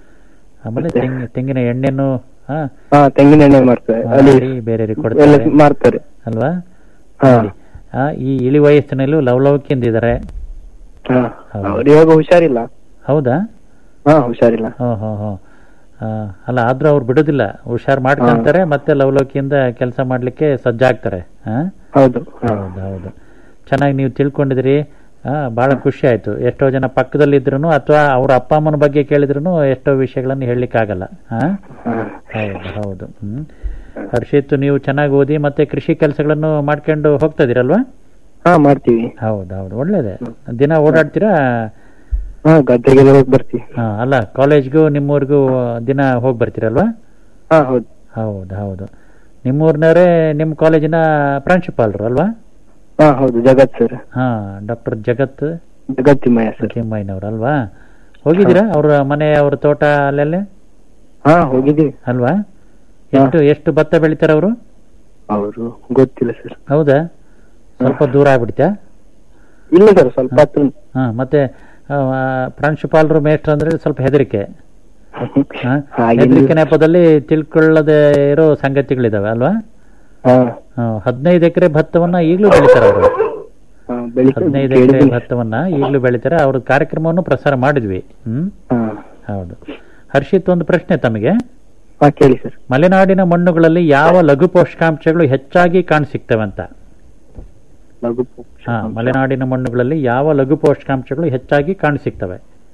ಆಮೇಲೆ ತೆಂಗಿ ತೆಂಗಿನ ಎಣ್ಣೆನು ಹಾ ಹಾ ತೆಂಗಿನ ಎಣ್ಣೆ ಮಾಡ್ತಾರೆ ಅಲ್ಲಿ ಮಾಡಿ ಬೇರೆಯವ್ರಿಗೆ ಎಲ್ಲ ಕೊಡ್ತಾರೆ ಮಾರ್ತಾರೆ ಅಲ್ವಾ ಹಾ ನೋಡಿ. ಆ, ಈ ಇಳಿ ವಯಸ್ಸಿನಲ್ಲೂ ಲವಲವಿಕೆಂದಿದ್ದಾರೆ ಹಾ ಹೌದು. ಅವ್ರು ಇವಾಗ ಹುಷಾರಿಲ್ಲ ಹೌದಾ ಹಾ ಹುಷಾರಿಲ್ಲ ಹೋ ಹೋ ಹೋ ಆ, ಅಲ್ಲ ಆದ್ರೂ ಅವ್ರು ಬಿಡೋದಿಲ್ಲ ಹುಷಾರ್ ಮಾಡ್ಕೊಂತಾರೆ ಮತ್ತೆ ಲವಲವಿಕೆಯಿಂದ ಕೆಲಸ ಮಾಡ್ಲಿಕ್ಕೆ ಸಜ್ಜಾಗ್ತಾರೆ ಹಾ ಹೌದು ಹಾ. ಹೌದು ಹೌದು ಚೆನ್ನಾಗಿ ನೀವು ತಿಳ್ಕೊಂಡಿದ್ರಿ ಆ, ಬಹಳ ಖುಷಿ ಆಯ್ತು ಎಷ್ಟೋ ಜನ ಪಕ್ಕದಲ್ಲಿದ್ರು ಅಥವಾ ಅವ್ರ ಅಪ್ಪ ಅಮ್ಮನ ಬಗ್ಗೆ ಕೇಳಿದ್ರು ಎಷ್ಟೋ ವಿಷಯಗಳನ್ನು ಹೇಳಲಿಕ್ಕೆ ಆಗಲ್ಲ ಹಾ ಹೌದು ಹೌದು ಹ್ಮ್ ಹರ್ಷಿತ್ ನೀವು ಚೆನ್ನಾಗಿ ಓದಿ ಮತ್ತೆ ಕೃಷಿ ಕೆಲಸಗಳನ್ನು ಮಾಡ್ಕೊಂಡು ಹೋಗ್ತಾ ಇದೀರಲ್ವಾ ಹಾ ಮಾಡ್ತೀವಿ ಹೌದು ಹೌದು ಒಳ್ಳೇದೆ ದಿನ ಓಡಾಡ್ತೀರಾ ಹಾ ಗದ್ದೆಗೆಲ್ಲ ಹೋಗಿ ಬರ್ತೀವಿ ಹಾ ಅಲ್ಲ ಕಾಲೇಜ್ಗೂ ನಿಮ್ಮೂರಿಗೂ ದಿನ ಹೋಗಿ ಬರ್ತೀರಲ್ವಾ ಹಾ ಹೌದು ಹೌದು ಹೌದು ನಿಮ್ಮೂರಿನವರೇ ನಿಮ್ಮ ಕಾಲೇಜಿನ ಪ್ರಾಂಶುಪಾಲರು ಅಲ್ವಾ ಹಾ ಹೌದು ಜಗತ್ ಸರ್ ಹಾ ಡಾಕ್ಟರ್ ಜಗತ್ ಜಗತ್ ತಿಮ್ಮಯ್ಯ ಸರ್ ತಿಮ್ಮಯ್ಯನವ್ರು ಅಲ್ವಾ ಹೋಗಿದ್ದೀರಾ ಅವ್ರ ಮನೆ ಅವ್ರ ತೋಟ ಅಲ್ಲೆಲ್ಲ ಹಾ ಹೋಗಿದ್ದೀವಿ ಅಲ್ವಾ ಎಷ್ಟು ಎಷ್ಟು ಭತ್ತ ಬೆಳಿತಾರ ಅವರು ಅವರು ಗೊತ್ತಿಲ್ಲ ಸರ್ ಹೌದಾ ಸ್ವಲ್ಪ ದೂರ ಆಗ್ಬಿಡ್ತಾ ಇಲ್ಲ ಸರ್ ಸ್ವಲ್ಪ ಹತ್ರ ಉಂಟು. ಹಾ ಮತ್ತೆ ಆ, ಪ್ರಾಂಶುಪಾಲರು ಮೇಷ್ಟ್ರು ಅಂದ್ರೆ ಸ್ವಲ್ಪ ಹೆದರಿಕೆ ಹಾ? ಹಾಗೇನಿಲ್ಲ. ಹೆದರಿಕೆ ನೆಪದಲ್ಲಿ ತಿಳ್ಕೊಳ್ಳದೆ ಇರೋ ಸಂಗತಿಗಳಿದಾವೆ ಅಲ್ವಾ ಹಾ ಹಾ, ಹದಿನೈದು ಎಕರೆ ಭತ್ತವನ್ನ ಈಗಲೂ ಬೆಳಿತಾರೆ ಅವರು ಹಾ, ಬೆಳಿತಾರೆ. ಹದಿನೈದು ಎಕರೆ ಕೇಳಿದ್ದೀನಿ. ಭತ್ತವನ್ನ ಈಗಲೂ ಬೆಳಿತಾರೆ ಅವ್ರ ಕಾರ್ಯಕ್ರಮವನ್ನು ಪ್ರಸಾರ ಮಾಡಿದ್ವಿ ಹ್ಮ್ ಹಾ ಹೌದು ಹರ್ಷಿತ್ ಒಂದು ಪ್ರಶ್ನೆ ತಮಗೆ ಹಾ ಕೇಳಿ ಸರ್ ಮಲೆನಾಡಿನ ಮಣ್ಣುಗಳಲ್ಲಿ ಯಾವ ಲಘು ಪೋಷಕಾಂಶಗಳು ಹೆಚ್ಚಾಗಿ ಕಾಣಸಿಗ್ತವೆ ಅಂತ ಲಘು ಹಾ ಮಲೆನಾಡಿನ ಮಣ್ಣುಗಳಲ್ಲಿ ಯಾವ ಲಘು ಪೋಷಕಾಂಶಗಳು ಹೆಚ್ಚಾಗಿ ಕಾಣಸಿಗ್ತವೆ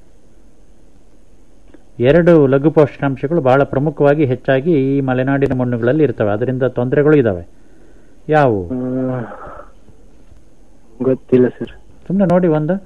ಎರಡು ಲಘು ಪೋಷಕಾಂಶಗಳು ಬಹಳ ಪ್ರಮುಖವಾಗಿ ಹೆಚ್ಚಾಗಿ ಈ ಮಲೆನಾಡಿನ ಮಣ್ಣುಗಳಲ್ಲಿ ಇರ್ತವೆ ಅದರಿಂದ ತೊಂದರೆಗಳು ಇದಾವೆ ಯಾವುವು ಹಾ. ಗೊತ್ತಿಲ್ಲ ಸರ್ ಸುಮ್ಮನೆ ನೋಡಿ ಒಂದು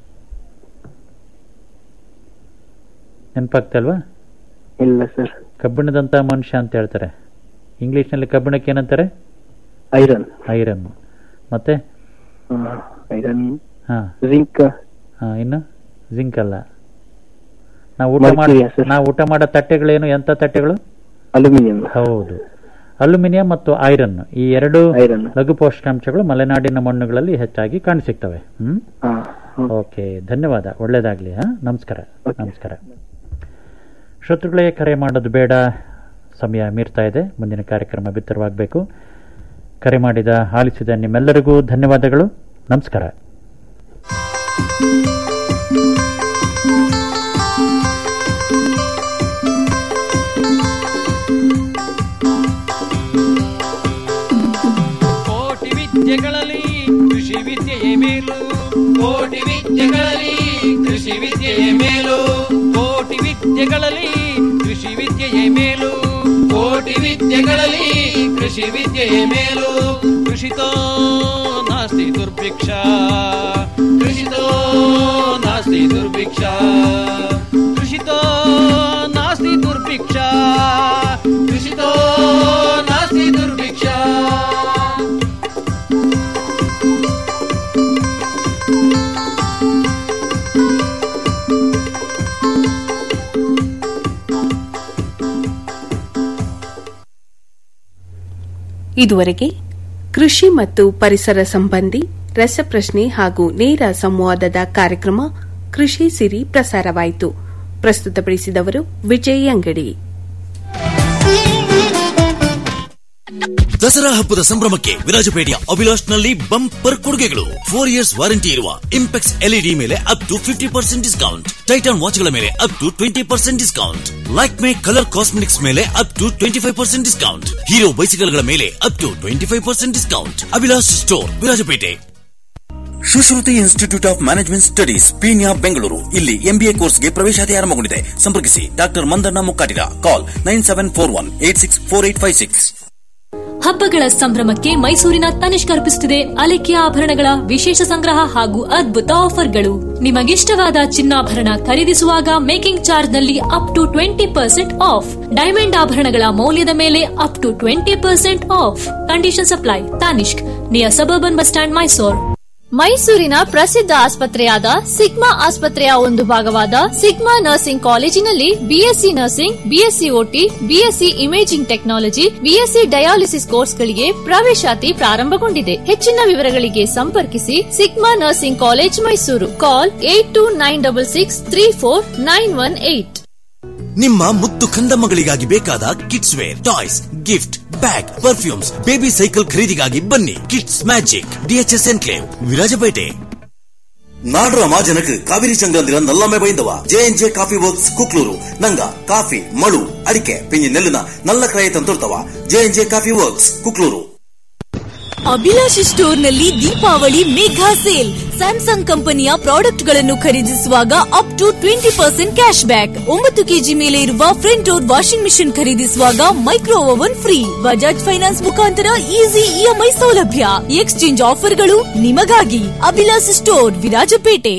ನೆನಪಾಗ್ತಲ್ವಾ ಇಲ್ಲ ಸರ್ ಕಬ್ಬಿಣದಂತ ಮನುಷ್ಯ ಅಂತ ಹೇಳ್ತಾರೆ ಇಂಗ್ಲಿಷ್ನಲ್ಲಿ ಕಬ್ಬಿಣಕ್ಕೆ ಏನಂತಾರೆ ಐರನ್ ಐರನ್ ಮತ್ತೆ ಐರನ್ ಹಾ ಜಿಂಕ್ ಹಾ ಇನ್ನು ಜಿಂಕ್ ಅಲ್ಲ ನಾವು ಊಟ ಮಾಡಿ Mercury, sir. ನಾವು ಊಟ ಮಾಡೋ ತಟ್ಟೆಗಳೇನು ಎಂತ ತಟ್ಟೆಗಳು ಅಲ್ಯೂಮಿನಿಯಂ ಹೌದು ಅಲ್ಯೂಮಿನಿಯಂ ಮತ್ತು ಐರನ್ ಈ ಎರಡು ಐರನ್ ಲಘು ಪೋಷಕಾಂಶಗಳು ಮಲೆನಾಡಿನ ಮಣ್ಣುಗಳಲ್ಲಿ ಹೆಚ್ಚಾಗಿ ಕಾಣಸಿಗ್ತವೆ ಹ್ಮ್ ಹಾ ಓಕೆ ಧನ್ಯವಾದ ಒಳ್ಳೇದಾಗ್ಲಿ ಹಾ ನಮಸ್ಕಾರ ನಮಸ್ಕಾರ ಶ್ರೋತೃಗಳೇ ಕರೆ ಮಾಡೋದು ಬೇಡ ಸಮಯ ಮೀರ್ತಾ ಇದೆ ಮುಂದಿನ ಕಾರ್ಯಕ್ರಮ ಬಿತ್ತರವಾಗಬೇಕು ಕರೆ ಮಾಡಿದ ಆಲಿಸಿದ ನಿಮ್ಮೆಲ್ಲರಿಗೂ ಧನ್ಯವಾದಗಳು ನಮಸ್ಕಾರ ಕೋಟಿ ವಿದ್ಯೆಗಳಲ್ಲಿ ಕೃಷಿ ವಿದ್ಯೆಯೇ ಮೇಲು ಕೋಟಿ ವಿದ್ಯೆಗಳಲ್ಲಿ ಕೃಷಿ ವಿದ್ಯೆಯೇ ಮೇಲು ಕೋಟಿ ವಿದ್ಯೆಗಳಲ್ಲಿ ಕೃಷಿ ವಿದ್ಯೆಯೇ ಮೇಲು ಕೋಟಿ ವಿದ್ಯೆಗಳಲ್ಲಿ ಕೃಷಿ ವಿದ್ಯೆಯೇ ಮೇಲು ಕೃಷಿತೋ ನಾಸ್ತಿ ದುರ್ಭಿಕ್ಷ ಕೃಷಿತೋ ನಾಸ್ತಿ ದುರ್ಭಿಕ್ಷ ಕೃಷಿತೋ ನಾಸ್ತಿ ದುರ್ಭಿಕ್ಷ ಕೃಷಿತೋ ನಾಸ್ತಿ ದುರ್ಭಿಕ್ಷ ಇದುವರೆಗೆ ಕೃಷಿ ಮತ್ತು ಪರಿಸರ ಸಂಬಂಧಿ ರಸಪ್ರಶ್ನೆ ಹಾಗೂ ನೇರ ಸಂವಾದದ ಕಾರ್ಯಕ್ರಮ ಕೃಷಿ ಸಿರಿ ಪ್ರಸಾರವಾಯಿತು ಪ್ರಸ್ತುತಪಡಿಸಿದವರು ವಿಜಯ್ ಅಂಗಡಿ ದಸರಾ ಹಬ್ಬದ ಸಂಭ್ರಮಕ್ಕೆ ವಿರಾಜಪೇಟೆಯ ಅಭಿಲಾಷ್ನಲ್ಲಿ ಬಂಪರ್ ಕೊಡುಗೆಗಳು ಫೋರ್ ಇಯರ್ಸ್ ವಾರಂಟಿ ಇರುವ ಇಂಪೆಕ್ಸ್ ಎಲ್ಇಡಿ ಮೇಲೆ up to fifty percent discount Titan ವಾಚ್ಗಳ ಮೇಲೆ up to twenty percent discount Lakme colour cosmetics ಮೇಲೆ up to twenty five percent discount Hero ಬೈಸಿಕಲ್ಗಳ ಮೇಲೆ up to twenty five percent discount Abhilash store Virajpet Sushruti institute of management studies Peenya Bengaluru ಇಲ್ಲಿ MBA ಕೋರ್ಸ್ಗೆ ಪ್ರವೇಶಾತಿ ಆರಂಭಗೊಂಡಿದೆ ಸಂಪರ್ಕಿಸಿ doctor Mandanna Mukkatiga call nine seven four one eight six four eight five six ಹಬ್ಬಗಳ ಸಂಭ್ರಮಕ್ಕೆ ಮೈಸೂರಿನ ತನಿಷ್ಕ್ ಅರ್ಪಿಸುತ್ತಿದೆ ಅಲೆಕೆಯ ಆಭರಣಗಳ ವಿಶೇಷ ಸಂಗ್ರಹ ಹಾಗೂ ಅದ್ಭುತ ಆಫರ್ಗಳು ನಿಮಗಿಷ್ಟವಾದ ಚಿನ್ನಾಭರಣ ಖರೀದಿಸುವಾಗ ಮೇಕಿಂಗ್ ಚಾರ್ಜ್ನಲ್ಲಿ up to twenty percent off diamond ಆಭರಣಗಳ ಮೌಲ್ಯದ ಮೇಲೆ up to twenty percent off condition supply Tanishq near suburban bus stand Mysuru ಮೈಸೂರಿನ ಪ್ರಸಿದ್ಧ ಆಸ್ಪತ್ರೆಯಾದ ಸಿಗ್ಮಾ ಆಸ್ಪತ್ರೆಯ ಒಂದು ಭಾಗವಾದ ಸಿಗ್ಮಾ ನರ್ಸಿಂಗ್ ಕಾಲೇಜಿನಲ್ಲಿ BSc nursing BSc OT BSc imaging technology BSc dialysis ಕೋರ್ಸ್ಗಳಿಗೆ ಪ್ರವೇಶಾತಿ ಪ್ರಾರಂಭಗೊಂಡಿದೆ ಹೆಚ್ಚಿನ ವಿವರಗಳಿಗೆ ಸಂಪರ್ಕಿಸಿ Sigma nursing college Mysuru call eight two nine double six three four nine one eight ನಿಮ್ಮ ಮುದ್ದು ಕಂದಮ್ಮಗಳಿಗಾಗಿ ಬೇಕಾದ kids wear toys gift bag perfumes baby cycle ಖರೀದಿಗಾಗಿ ಬನ್ನಿ kids magic DHS enclave Virajpet ನಾಡ್ರ ಮಾಜನಕ್ ಕಾವೇರಿ ಚಂದ್ರಂದಿರ ನಲ್ಲಮ್ಮೆ ಬೈಂದವ ಜೆ ಕಾಫಿ ವರ್ಕ್ಸ್ ಕುಕ್ಲೂರು ನಂಗ ಕಾಫಿ ಮಳು ಅಡಿಕೆ ಪಿಂಜಿ ನೆಲ್ಲಿನ ನಲ್ಲ ಕ್ರಯ ತಂತುರ್ತವ J coffee works Kukloor Abhilashi ಸ್ಟೋರ್ನಲ್ಲಿ ದೀಪಾವಳಿ ಮೇಘಾ ಸೇಲ್ ಸ್ಯಾಮ್ಸಂಗ್ ಕಂಪನಿಯ ಪ್ರಾಡಕ್ಟ್ಗಳನ್ನು ಖರೀದಿಸುವಾಗ up to twenty percent cash back ಒಂಬತ್ತು ಕೆಜಿ ಮೇಲೆ ಇರುವ ಫ್ರಂಟ್ ಡೋರ್ ವಾಷಿಂಗ್ ಮಿಷಿನ್ ಖರೀದಿಸುವಾಗ micro oven free Bajaj finance ಮುಖಾಂತರ ಈಸಿ ಇಎಂಐ ಸೌಲಭ್ಯ ಎಕ್ಸ್ಚೇಂಜ್ ಆಫರ್ಗಳು ನಿಮಗಾಗಿ Abhilashi store Virajpet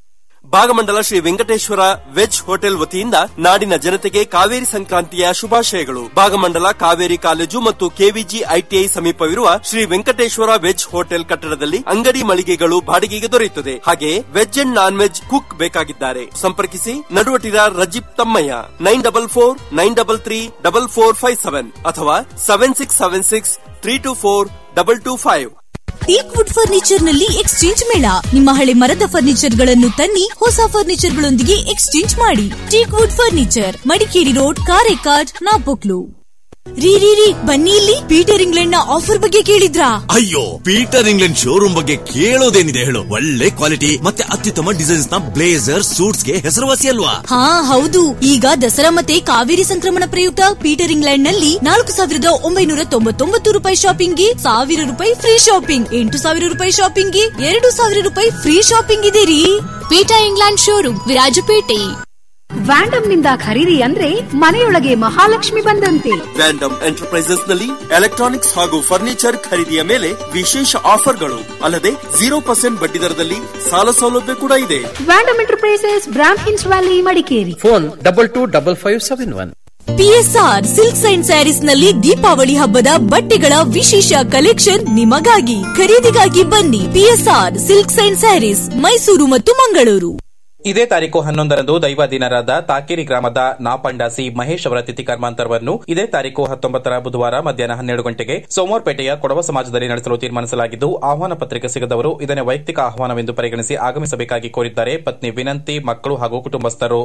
Bhagamandala Shri Venkateshwara veg hotel ವತಿಯಿಂದ ನಾಡಿನ ಜನತೆಗೆ ಕಾವೇರಿ ಸಂಕ್ರಾಂತಿಯ ಶುಭಾಶಯಗಳು ಭಾಗಮಂಡಲ ಕಾವೇರಿ ಕಾಲೇಜು ಮತ್ತು ಕೆವಿಜಿ ಐಟಿಐ ಸಮೀಪವಿರುವ ಶ್ರೀ ವೆಂಕಟೇಶ್ವರ ವೆಜ್ ಹೋಟೆಲ್ ಕಟ್ಟಡದಲ್ಲಿ ಅಂಗಡಿ ಮಳಿಗೆಗಳು ಬಾಡಿಗೆಗೆ ದೊರೆಯುತ್ತದೆ ಹಾಗೆ veg and non veg cook ಬೇಕಾಗಿದ್ದಾರೆ ಸಂಪರ್ಕಿಸಿ Naduvatira Rajiv Thammaiah nine double four nine double three double four five seven ಅಥವಾ seven six seven six three two four double two five teak wood furniture ನಲ್ಲಿ ಎಕ್ಸ್ಚೇಂಜ್ ಮೇಳ ನಿಮ್ಮ ಹಳೆ ಮರದ ಫರ್ನಿಚರ್ ಗಳನ್ನು ತನ್ನಿ ಹೊಸ ಫರ್ನಿಚರ್ ಗಳೊಂದಿಗೆ ಎಕ್ಸ್ಚೇಂಜ್ ಮಾಡಿ teak wood furniture Madikeri road Karekad Napoklu ರೀ ರೀ ರೀ ಬನ್ನಿ ಇಲ್ಲಿ ಪೀಟರ್ ಇಂಗ್ಲೆಂಡ್ ನ ಆಫರ್ ಬಗ್ಗೆ ಕೇಳಿದ್ರಾ ಅಯ್ಯೋ ಪೀಟರ್ ಇಂಗ್ಲೆಂಡ್ ಶೋರೂಮ್ ಬಗ್ಗೆ ಕೇಳೋದೇನಿದೆ ಹೇಳು ಒಳ್ಳೆ ಕ್ವಾಲಿಟಿ ಮತ್ತೆ ಅತ್ಯುತ್ತಮ ಡಿಸೈನ್ಸ್ ನ ಬ್ಲೇಸರ್ ಸೂಟ್ಸ್ ಗೆ ಹೆಸರುವಾಸಿ ಅಲ್ವಾ ಹಾ ಹೌದು ಈಗ ದಸರಾ ಮತ್ತೆ ಕಾವೇರಿ ಸಂಕ್ರಮಣ ಪ್ರಯುಕ್ತ ಪೀಟರ್ ಇಂಗ್ಲೆಂಡ್ ನಲ್ಲಿ ನಾಲ್ಕು ಸಾವಿರದ ಒಂಬೈನೂರ ತೊಂಬತ್ತೊಂಬತ್ತು ರೂಪಾಯಿ ಶಾಪಿಂಗ್ಗೆ ಸಾವಿರ ರೂಪಾಯಿ ಫ್ರೀ ಶಾಪಿಂಗ್ ಎಂಟು ಸಾವಿರ ರೂಪಾಯಿ ಶಾಪಿಂಗ್ಗೆ ಎರಡು ಸಾವಿರ ರೂಪಾಯಿ ಫ್ರೀ ಶಾಪಿಂಗ್ ಇದೆ ರೀ Peter England showroom Virajpet Vandam ನಿಂದ ಖರೀದಿ ಅಂದ್ರೆ ಮನೆಯೊಳಗೆ ಮಹಾಲಕ್ಷ್ಮಿ ಬಂದಂತೆ ವ್ಯಾಂಡಮ್ ಎಂಟರ್ಪ್ರೈಸಸ್ ನಲ್ಲಿ ಎಲೆಕ್ಟ್ರಾನಿಕ್ಸ್ ಹಾಗೂ ಫರ್ನಿಚರ್ ಖರೀದಿಯ ಮೇಲೆ ವಿಶೇಷ ಆಫರ್ಗಳು ಅಲ್ಲದೆ ಜೀರೋ ಪರ್ಸೆಂಟ್ ಬಡ್ಡಿ ದರದಲ್ಲಿ ಸಾಲ ಸೌಲಭ್ಯ ಕೂಡ ಇದೆ ವ್ಯಾಂಡಮ್ ಎಂಟರ್ಪ್ರೈಸಸ್ ಬ್ರಾಮ್ ಹಿನ್ಸ್ valley Madikeri phone double two double five seven one PSR silks and sarees ನಲ್ಲಿ ದೀಪಾವಳಿ ಹಬ್ಬದ ಬಟ್ಟೆಗಳ ವಿಶೇಷ ಕಲೆಕ್ಷನ್ ನಿಮಗಾಗಿ ಖರೀದಿಗಾಗಿ ಬನ್ನಿ PSR silks and sarees Mysuru ಮತ್ತು ಮಂಗಳೂರು ಇದೇ ತಾರೀಕು ಹನ್ನೊಂದರಂದು ದೈವಾಧೀನರಾದ ತಾಕೇರಿ ಗ್ರಾಮದ ನಾಪಂಡಾಸಿ ಮಹೇಶ್ ಅವರ ತಿಥಿ ಕರ್ಮಾಂತರವನ್ನು ಇದೇ ತಾರೀಕು ಹತ್ತೊಂಬತ್ತರ ಬುಧವಾರ ಮಧ್ಯಾಹ್ನ ಹನ್ನೆರಡು ಗಂಟೆಗೆ ಸೋಮವಾರಪೇಟೆಯ ಕೊಡವ ಸಮಾಜದಲ್ಲಿ ನಡೆಸಲು ತೀರ್ಮಾನಿಸಲಾಗಿದ್ದು ಆಹ್ವಾನ ಪತ್ರಿಕೆ ಸಿಗದವರು ಇದನ್ನು ವೈಯಕ್ತಿಕ ಆಹ್ವಾನವೆಂದು ಪರಿಗಣಿಸಿ ಆಗಮಿಸಬೇಕಾಗಿ ಕೋರಿದ್ದಾರೆ ಪತ್ನಿ ವಿನಂತಿ ಮಕ್ಕಳು ಹಾಗೂ ಕುಟುಂಬಸ್ಥರು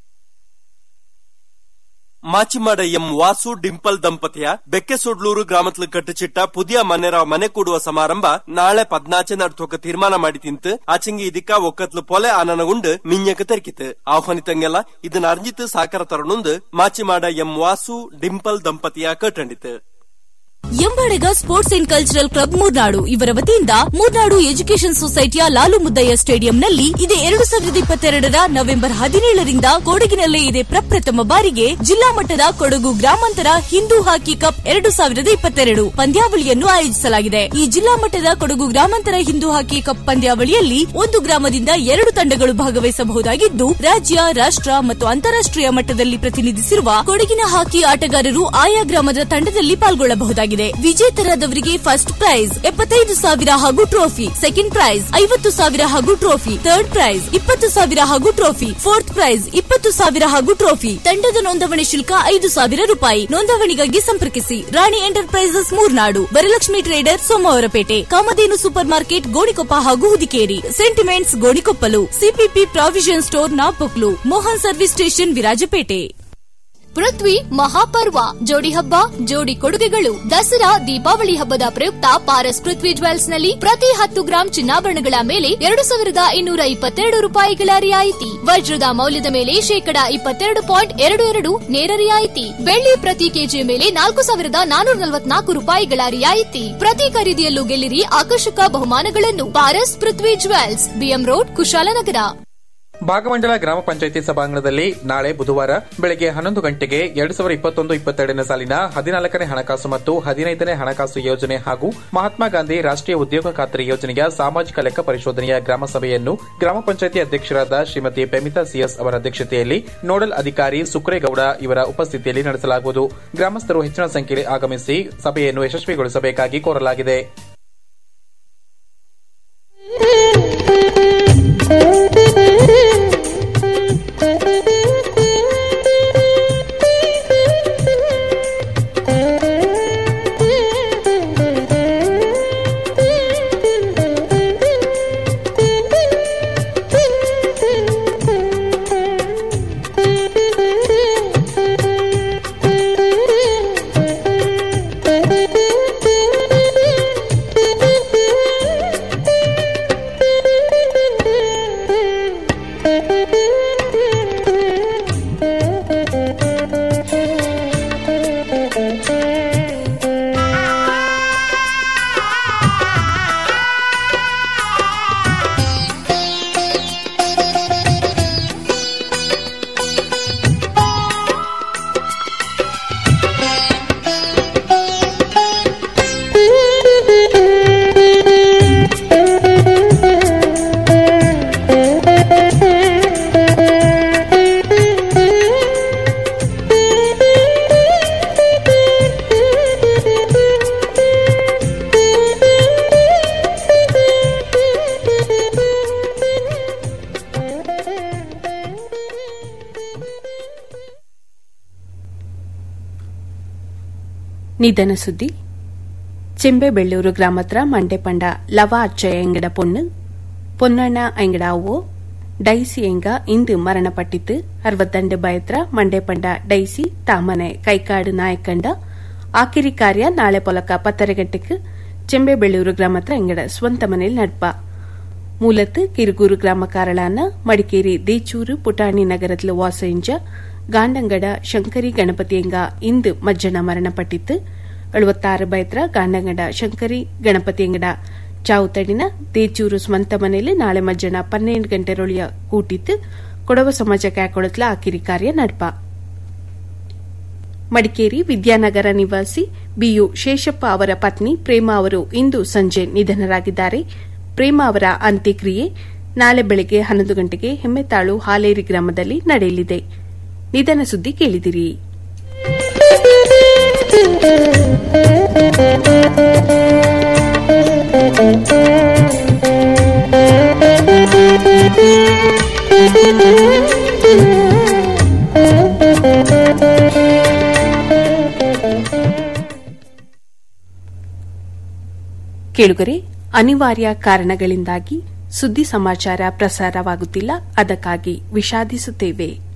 ಮಾಚಿಮಾಡ ಎಂ ವಾಸು ಡಿಂಪಲ್ ದಂಪತಿಯ ಬೆಕ್ಕೆಸೊಡ್ಲೂರು ಗ್ರಾಮತ್ಲು ಕಟ್ಟುಚಿಟ್ಟ ಪುದಿಯ ಮನೆರ ಮನೆ ಕೂಡುವ ಸಮಾರಂಭ ನಾಳೆ ಪದ್ನಾಚೆ ನಡ್ತೋಕ ತೀರ್ಮಾನ ಮಾಡಿ ತಿಂತು ಆಚೆಂಗಿ ಇದಕ್ಕ ಒಕ್ಕತ್ಲು ಪೊಲೆ ಆನನಗುಂಡು ಮಿಂಜಕ ತೆರಕಿತು ಆಹ್ವಾನಿತಂಗೆಲ್ಲ ಇದನ್ನ ಅರ್ಜಿತು ಸಾಕಾರ ತರನುಂದು ಮಾಚಿಮಾಡ ಎಂ ವಾಸು ಡಿಂಪಲ್ ದಂಪತಿಯ ಕಟ್ಟಂಡಿತು ಎಂಬಡೆಗ sports and cultural club Murnad ಇವರ ವತಿಯಿಂದ ಮೂರ್ನಾಡು ಎಜುಕೇಷನ್ ಸೊಸೈಟಿಯ ಲಾಲು ಮುದ್ದಯ್ಯ ಸ್ಟೇಡಿಯಂನಲ್ಲಿ ಇದೇ ಎರಡು ಸಾವಿರದ ಇಪ್ಪತ್ತೆರಡರ ನವೆಂಬರ್ ಹದಿನೇಳರಿಂದ ಕೊಡಗಿನಲ್ಲೇ ಇದೆ ಪ್ರಪ್ರಥಮ ಬಾರಿಗೆ ಜಿಲ್ಲಾ ಮಟ್ಟದ ಕೊಡಗು ಗ್ರಾಮಾಂತರ ಹಿಂದೂ ಹಾಕಿ ಕಪ್ ಎರಡು ಸಾವಿರದ ಇಪ್ಪತ್ತೆರಡು ಪಂದ್ಯಾವಳಿಯನ್ನು ಆಯೋಜಿಸಲಾಗಿದೆ ಈ ಜಿಲ್ಲಾ ಮಟ್ಟದ ಕೊಡಗು ಗ್ರಾಮಾಂತರ ಹಿಂದೂ ಹಾಕಿ ಕಪ್ ಪಂದ್ಯಾವಳಿಯಲ್ಲಿ ಒಂದು ಗ್ರಾಮದಿಂದ ಎರಡು ತಂಡಗಳು ಭಾಗವಹಿಸಬಹುದಾಗಿದ್ದು ರಾಜ್ಯ ರಾಷ್ಟ್ರ ಮತ್ತು ಅಂತಾರಾಷ್ಟ್ರೀಯ ಮಟ್ಟದಲ್ಲಿ ಪ್ರತಿನಿಧಿಸಿರುವ ಕೊಡಗಿನ ಹಾಕಿ ಆಟಗಾರರು ಆಯಾ ಗ್ರಾಮದ ತಂಡದಲ್ಲಿ ಪಾಲ್ಗೊಳ್ಳಬಹುದಾಗಿದೆ ವಿಜೇತರಾದವರಿಗೆ ಫಸ್ಟ್ ಪ್ರೈಸ್ ಎಪ್ಪತ್ತೈದು ಸಾವಿರ ಹಾಗೂ ಟ್ರೋಫಿ ಸೆಕೆಂಡ್ ಪ್ರೈಸ್ ಐವತ್ತು ಸಾವಿರ ಹಾಗೂ ಟ್ರೋಫಿ ಥರ್ಡ್ ಪ್ರೈಸ್ ಇಪ್ಪತ್ತು ಸಾವಿರ ಹಾಗೂ ಟ್ರೋಫಿ ಫೋರ್ತ್ ಪ್ರೈಸ್ ಇಪ್ಪತ್ತು ಸಾವಿರ ಹಾಗೂ ಟ್ರೋಫಿ ತಂಡದ ನೋಂದಣಿ ಶುಲ್ಕ ಐದು ಸಾವಿರ ರೂಪಾಯಿ ನೋಂದಣಿಗಾಗಿ ಸಂಪರ್ಕಿಸಿ Rani enterprises Murnad Varalakshmi trader Somwarpet Kamadhenu super market Gonikoppa ಹಾಗೂ Hudikeri sentiments Gonikoppal CPP provision store Napoklu Mohan service station Virajpet Prithvi ಮಹಾಪರ್ವ ಜೋಡಿ ಹಬ್ಬ ಜೋಡಿ ಕೊಡುಗೆಗಳು ದಸರಾ ದೀಪಾವಳಿ ಹಬ್ಬದ ಪ್ರಯುಕ್ತ ಪಾರಸ್ ಪೃಥ್ವಿ ಜ್ಯುವೆಲ್ಸ್ ನಲ್ಲಿ ಪ್ರತಿ ಹತ್ತು ಗ್ರಾಂ ಚಿನ್ನಾಭರಣಗಳ ಮೇಲೆ ಎರಡು ಸಾವಿರದ ಇನ್ನೂರ ಇಪ್ಪತ್ತೆರಡು ರೂಪಾಯಿಗಳ ರಿಯಾಯಿತಿ ವಜ್ರದ ಮೌಲ್ಯದ ಮೇಲೆ ಶೇಕಡ ಇಪ್ಪತ್ತೆರಡು ಪಾಯಿಂಟ್ ಎರಡು ಎರಡು ನೇರ ರಿಯಾಯಿತಿ ಬೆಳ್ಳಿ ಪ್ರತಿ ಕೆಜಿಯ ಮೇಲೆ ನಾಲ್ಕು ಸಾವಿರದ ನಾನೂರ ನಲವತ್ನಾಲ್ಕು ರೂಪಾಯಿಗಳ ರಿಯಾಯಿತಿ ಪ್ರತಿ ಖರೀದಿಯಲ್ಲೂ ಗೆಲ್ಲಿರಿ ಆಕರ್ಷಕ ಬಹುಮಾನಗಳನ್ನು Paras Prithvi jewels BM road Kushalnagar Bhagamandala ಗ್ರಾಮ ಪಂಚಾಯಿತಿ ಸಭಾಂಗಣದಲ್ಲಿ ನಾಳೆ ಬುಧವಾರ ಬೆಳಗ್ಗೆ ಹನ್ನೊಂದು ಗಂಟೆಗೆ ಎರಡು ಸಾವಿರದ ಇಪ್ಪತ್ತೊಂದು ಇಪ್ಪತ್ತೆರಡನೇ ಸಾಲಿನ ಹದಿನಾಲ್ಕನೇ ಹಣಕಾಸು ಮತ್ತು ಹದಿನೈದನೇ ಹಣಕಾಸು ಯೋಜನೆ ಹಾಗೂ ಮಹಾತ್ಮ ಗಾಂಧಿ ರಾಷ್ಟೀಯ ಉದ್ಯೋಗ ಖಾತ್ರಿ ಯೋಜನೆಯ ಸಾಮಾಜಿಕ ಲೆಕ್ಕ ಪರಿಶೋಧನೆಯ ಗ್ರಾಮ ಸಭೆಯನ್ನು ಗ್ರಾಮ ಪಂಚಾಯಿತಿ ಅಧ್ಯಕ್ಷರಾದ ಶ್ರೀಮತಿ ಪೆಮಿತಾ ಸಿಎಸ್ ಅವರ ಅಧ್ಯಕ್ಷತೆಯಲ್ಲಿ ನೋಡಲ್ ಅಧಿಕಾರಿ ಸುಕ್ರೇಗೌಡ ಇವರ ಉಪಸ್ಥಿತಿಯಲ್ಲಿ ನಡೆಸಲಾಗುವುದು ಗ್ರಾಮಸ್ಥರು ಹೆಚ್ಚಿನ ಸಂಖ್ಯೆಯಲ್ಲಿ ಆಗಮಿಸಿ ಸಭೆಯನ್ನು ಯಶಸ್ವಿಗೊಳಿಸಬೇಕಾಗಿ ಕೋರಲಾಗಿದೆ ನಿಧನ ಸುದ್ದಿ ಚೆಂಬೆಬೆಳ್ಳೂರು ಗ್ರಾಮತ್ರ ಮಂಡೆಪಂಡ ಲವ ಅಚ್ಚಯ್ಯ ಎಂಗಡ பொண்ணு பொன்னண்ண ಎಂಗಡ ಅವ್ವು ಡೈಸಿ ಎಂಗ ಇಂದು ಮರಣಪಟ್ಟಿತ್ತು ಅರವತ್ತಂಡು ಬಯತ್ರ ಮಂಡೆಪಂಡ ಡೈಸಿ ತಾಮನೆ ಕೈಕಾಡು ನಾಯಕಂಡ ಆಕಿರಿ ಕಾರ್ಯ ನಾಳೆ ಪೊಲಕ ಪತ್ತರೆ ಗಂಟೆಗೆ ಚೆಂಬೆಬೆಳ್ಳೂರು ಗ್ರಾಮತ್ರ ಎಂಗಡ ಸ್ವಂತ ಮನೆಯಲ್ಲಿ ನಡ್ಪ ಮೂಲತ್ ಕಿರುಗೂರು ಗ್ರಾಮ ಕಾರಳಾನ ಮಡಿಕೇರಿ ದೇಚೂರು ಪುಟಾಣಿ ನಗರದಲ್ಲಿ ವಾಸೆಂಜ ಗಾಂಡಂಗಡ ಶಂಕರಿ ಗಣಪತಿಯಂಗ ಇಂದು ಮಜ್ಜನ ಮರಣಪಟ್ಟಿತ್ತು ಎಳುವತ್ತಾರು ಬೈತ್ರ ಗಾಂಡಂಗಡ ಶಂಕರಿ ಗಣಪತಿಯಂಗಡ ಚಾವುತಡಿನ ದೇಚೂರು ಸ್ವಂತ ಮನೆಯಲ್ಲಿ ನಾಳೆ ಮಜ್ಜನ ಪನ್ನೆಂಡು ಗಂಟೆ ರೊಳಿಯ ಕೂಟಿತ್ತು ಕೊಡವ ಸಮಾಜ ಕ್ಯಾಕೊಳತ್ಲ ಆಕಿರಿ ಕಾರ್ಯ ನಡ್ಪ ಮಡಿಕೇರಿ ವಿದ್ಯಾನಗರ ನಿವಾಸಿ ಬಿಯು ಶೇಷಪ್ಪ ಅವರ ಪತ್ನಿ ಪ್ರೇಮಾ ಅವರು ಇಂದು ಸಂಜೆ ನಿಧನರಾಗಿದ್ದಾರೆ ಪ್ರೇಮಾ ಅವರ ಅಂತ್ಯಕ್ರಿಯೆ ನಾಳೆ ಬೆಳಗ್ಗೆ ಹನ್ನೊಂದು ಗಂಟೆಗೆ ಹೆಮ್ಮೆತಾಳು ಹಾಲೇರಿ ಗ್ರಾಮದಲ್ಲಿ ನಡೆಯಲಿದೆ ನಿಧನ ಸುದ್ದಿ ಕೇಳಿದಿರಿ ಕೇಳುಗರೆ ಅನಿವಾರ್ಯ ಕಾರಣಗಳಿಂದಾಗಿ ಸುದ್ದಿ ಸಮಾಚಾರ ಪ್ರಸಾರವಾಗುತ್ತಿಲ್ಲ ಅದಕ್ಕಾಗಿ ವಿಷಾದಿಸುತ್ತೇವೆ